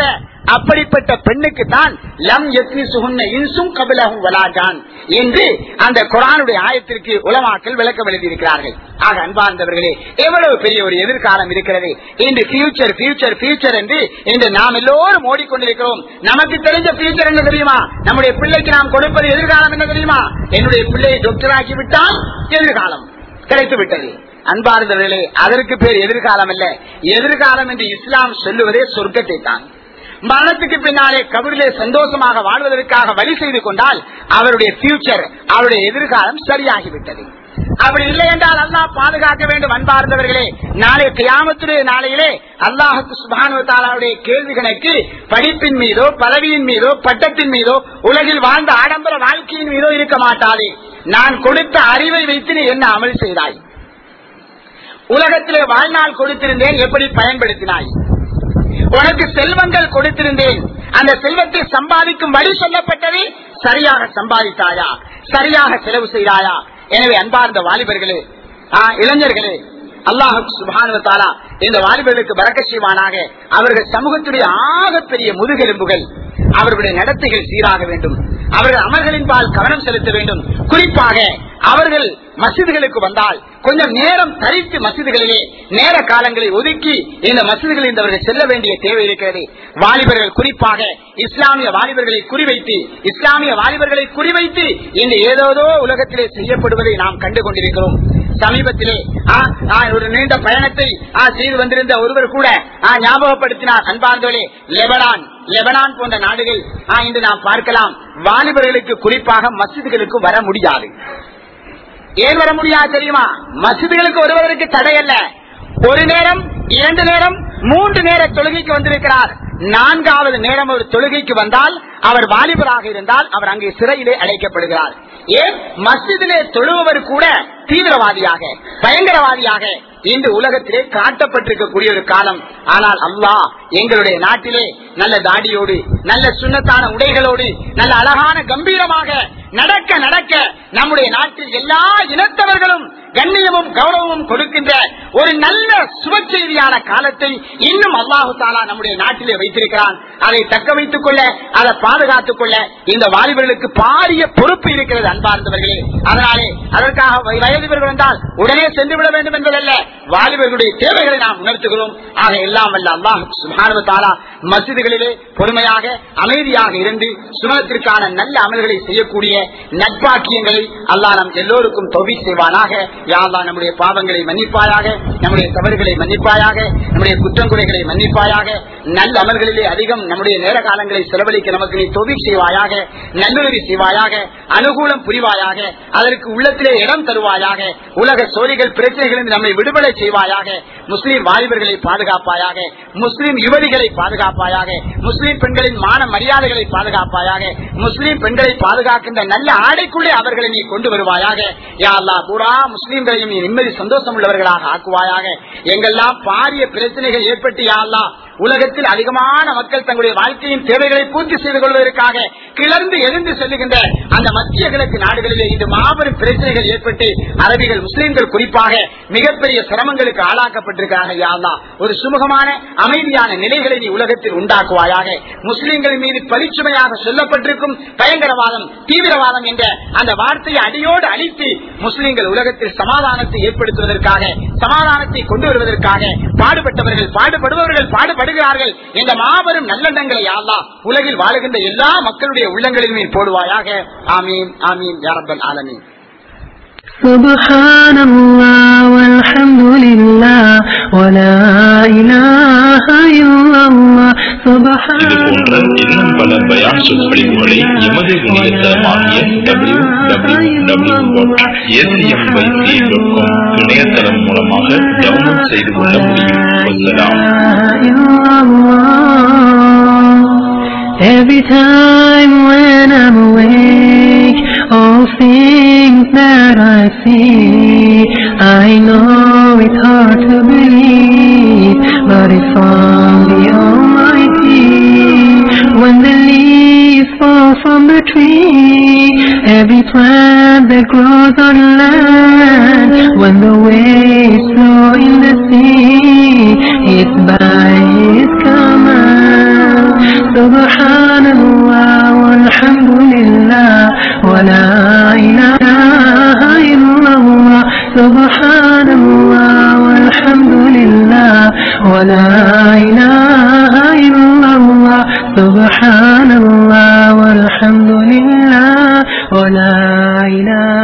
அப்படிப்பட்ட பெண்ணுக்கு தான் லம் எத்தி சுகுன்ன இன்சும் கபிலகும் வலாஜான் என்று அந்த குரானுடைய ஆயத்திற்கு உலமாக்கள் விளக்கம் எழுதியிருக்கிறார்கள் ஆக அன்பார்ந்தவர்களே எவ்வளவு பெரிய ஒரு எதிர்காலம் இருக்கிறது இன்று ஃபியூச்சர் ஃபியூச்சர் ஃபியூச்சர் என்று இன்று நாம் எல்லோரும் ஓடிக்கொண்டிருக்கிறோம் நமக்கு தெரிஞ்ச ஃபியூச்சர் என்ன தெரியுமா நம்முடைய பிள்ளைக்கு நாம் கொடுப்பது எதிர்காலம் என்ன தெரியுமா என்னுடைய பிள்ளையை டாக்டர் ஆக்கி விட்டால் எதிர்காலம் கிடைத்து விட்டது அன்பார்ந்தவர்களே அதற்கு பேர் எதிர்காலம் அல்ல எதிர்காலம் என்று இஸ்லாம் சொல்லுவதே சொர்க்கத்தை தான் மரணத்துக்கு பின்னாலே கபரிலே சந்தோஷமாக வாழ்வதற்காக வழி செய்து கொண்டால் அவருடைய ஃபியூச்சர் அவருடைய எதிர்காலம் சரியாகிவிட்டது அப்படி இல்லை என்றால் அல்லாஹ் பாதுகாக்க வேண்டும் அன்பார்ந்தவர்களே நாளை கியாமத்துடைய நாளையிலே அல்லாஹுக்கு சுபானுவத்தாலாவுடைய கேள்விகளுக்கு படிப்பின் மீதோ பதவியின் மீதோ பட்டத்தின் மீதோ உலகில் வாழ்ந்த ஆடம்பர வாழ்க்கையின் மீதோ இருக்க மாட்டாதே நான் கொடுத்த அறிவை வைத்து நீ என்ன அமல் செய்தாய் உலகத்திலே வாழ்நாள் கொடுத்திருந்தேன் எப்படி பயன்படுத்தினாய் உனக்கு செல்வங்கள் கொடுத்திருந்தேன் அந்த செல்வத்தை சம்பாதிக்கும் வழி சொல்லப்பட்டது சரியாக சம்பாதித்தாயா சரியாக செலவு செய்தாயா எனவே அன்பார்ந்த வாலிபர்களே ஆ, இளைஞர்களே அல்லாஹு சுபானுவத்தாலா இந்த வாலிபர்களுக்கு பறக்க செய்வானாக அவர்கள் சமூகத்துடைய ஆகப்பெரிய முதுகெலும்புகள் அவர்களுடைய நடத்தைகள் சீராக வேண்டும் அவர்கள் அமல்களின் பால் கவனம் செலுத்த வேண்டும் குறிப்பாக அவர்கள் மசிதிகளுக்கு வந்தால் கொஞ்சம் நேரம் தரித்து மசிதிகளிலே நேர காலங்களை ஒதுக்கி இந்த மசிதிகளில் இருந்து செல்ல வேண்டிய தேவை இருக்கிறது வாலிபர்கள் குறிப்பாக இஸ்லாமிய வாலிபர்களை குறிவைத்து இஸ்லாமிய வாலிபர்களை குறிவைத்து இந்த ஏதோதோ உலகத்திலே செய்யப்படுவதை நாம் கண்டு கொண்டிருக்கிறோம் சமீபத்திலே ஆ, ஆ, ஒரு நீண்ட பயணத்தை ஆ, செய்து வந்திருந்த ஒருவர் கூட ஆ, ஞாபகப்படுத்தினார் அன்பார்ந்தோலே லெபனான் லெபனான் போன்ற நாடுகள் ஆ, இன்று நாம் பார்க்கலாம் வாலிபர்களுக்கு குறிப்பாக மசிதிகளுக்கு வர முடியாது ஏன் வர முடியாது தெரியுமா மசிதிகளுக்கு வருவதற்கு தடை அல்ல ஒரு நேரம் இரண்டு நேரம் மூன்று நேர தொழுகைக்கு வந்திருக்கிறார் நான்காவது நேரம் ஒரு தொழுகைக்கு வந்தால் அவர் வாலிபராக இருந்தால் அவர் அங்கே சிறையிலே அடைக்கப்படுகிறார் ஏன் மஸ்ஜிதிலே தொழுபவர் கூட தீவிரவாதியாக பயங்கரவாதியாக இன்று உலகத்திலே காட்டப்பட்டிருக்கக்கூடிய ஒரு காலம் ஆனால் அல்லாஹ் எங்களுடைய நாட்டிலே நல்ல தாடியோடு நல்ல சுண்ணத்தான உடைகளோடு நல்ல அழகான கம்பீரமாக நடக்க நடக்க நம்முடைய நாட்டில் எல்லா இனத்தவர்களும் கண்ணியமும் கௌரவமும் கொடுக்கின்ற ஒரு நல்ல சுப செய்தியான காலத்தை இன்னும் அல்லாஹு தாலா நம்முடைய நாட்டிலே வைத்திருக்கிறான் அதை தக்க வைத்துக் கொள்ள அதை பாதுகாத்துக் கொள்ள இந்த வாலிபர்களுக்கு பாரிய பொறுப்பு இருக்கிறது அன்பார்ந்தவர்களே அதனாலே அதற்காக வய- வயதிவர்கள் வந்தால் உடனே சென்று விட வேண்டும் என்பதல்ல வாலிபர்களுடைய தேவைகளை நாம் உணர்த்துகிறோம் ஆக எல்லாம் வல்ல அல்லாஹ் சுப்ஹானஹு வ தஆலா மஸ்ஜிதுகளிலே பொறுமையாக அமைதியாக இருந்து சுமணத்திற்கான நல்ல அமல்களை செய்யக்கூடிய நட்பாக்கியங்களை அல்லாஹ் நம் எல்லோருக்கும் தொகை செய்வானாக யா அல்லாஹ் நம்முடைய பாவங்களை மன்னிப்பாயாக நம்முடைய தவறுகளை மன்னிப்பாயாக நம்முடைய குற்றங்குறைகளை மன்னிப்பாயாக நல்ல அமல்களிலே அதிகம் நம்முடைய நேர காலங்களை செலவழிக்க நமக்கு நீ தொகை செய்வாயாக நல்லுதவி செய்வாயாக அனுகூலம் புரிவாயாக அதற்கு உள்ளத்திலே இடம் தருவாயாக உலக சோழிகள் பிரச்சனைகளில் நம்மை விடுதலை செய்வாயாக முஸ்லீம் வாலிபர்களை பாதுகாப்பாயாக முஸ்லீம் யுவதிகளை பாதுகாப்பாயாக முஸ்லீம் பெண்களின் மான மரியாதைகளை பாதுகாப்பாயாக முஸ்லீம் பெண்களை பாதுகாக்கின்ற நல்ல ஆடைக்குள்ளே அவர்களை நீ கொண்டு வருவாயாக யா அல்லாஹ் பூரா முஸ்லீம்களையும் நீ நிம்மதி சந்தோஷம் உள்ளவர்களாக ஆக்குவாயாக எங்கெல்லாம் பாரிய பிரச்சனைகள் ஏற்பட்டு யா அல்லாஹ் உலகத்தில் அதிகமான மக்கள் தங்களுடைய வாழ்க்கையின் தேவைகளை பூர்த்தி செய்து கொள்வதற்காக கிளர்ந்து எழுந்து செல்லுகின்ற அந்த மத்திய கிழக்கு நாடுகளிலே இந்த மாபெரும் பிரச்சனைகள் ஏற்பட்டு அரபிகள் முஸ்லிம்கள் குறிப்பாக மிகப்பெரிய சிரமங்களுக்கு ஆளாக்கப்பட்டிருக்கிறார்கள் யா அல்லாஹ் ஒரு சுமூகமான அமைதியான நிலைகளை நீ உலகத்தில் உண்டாக்குவாயாக முஸ்லிம்கள் மீது பரிச்சுமையாக சொல்லப்பட்டிருக்கும் பயங்கரவாதம் தீவிரவாதம் என்ற அந்த வார்த்தையை அடியோடு அழித்து முஸ்லிம்கள் உலகத்தில் சமாதானத்தை ஏற்படுத்துவதற்காக சமாதானத்தை கொண்டு வருவதற்காக பாடுபட்டவர்கள் பாடுபடுபவர்கள் பாடுபடுகிறார்கள் இந்த மாபெரும் நல்லெண்ணங்களை யாழ்லா உலகில் வாழுகின்ற எல்லா மக்களுடைய உள்ளங்களிலும் நீ போடுவாயாக ஆமீன் ஆமீன் யாரப்பல் ஆலமீன் سبحان الله والحمد لله ولا إله إلا الله سبحان இது போன்ற இன்னும் பல பயான் சொற்பொழிவுகளை எமது இணையதளமாகிய W W W dot ACMYC dot com இணையதளம் மூலமாக டவுன்லோட் செய்து கொள்ள முடியும் வசலாம் Every time when I'm awake, all things that I see, I know it's hard to believe, but it's from the Almighty. When the leaves fall from the tree, every plant that grows on land, when the waves flow in the sea, it's by His command. سبحان الله والحمد لله ولا إله إلا الله سبحان الله والحمد لله ولا إله إلا الله سبحان الله والحمد لله ولا إله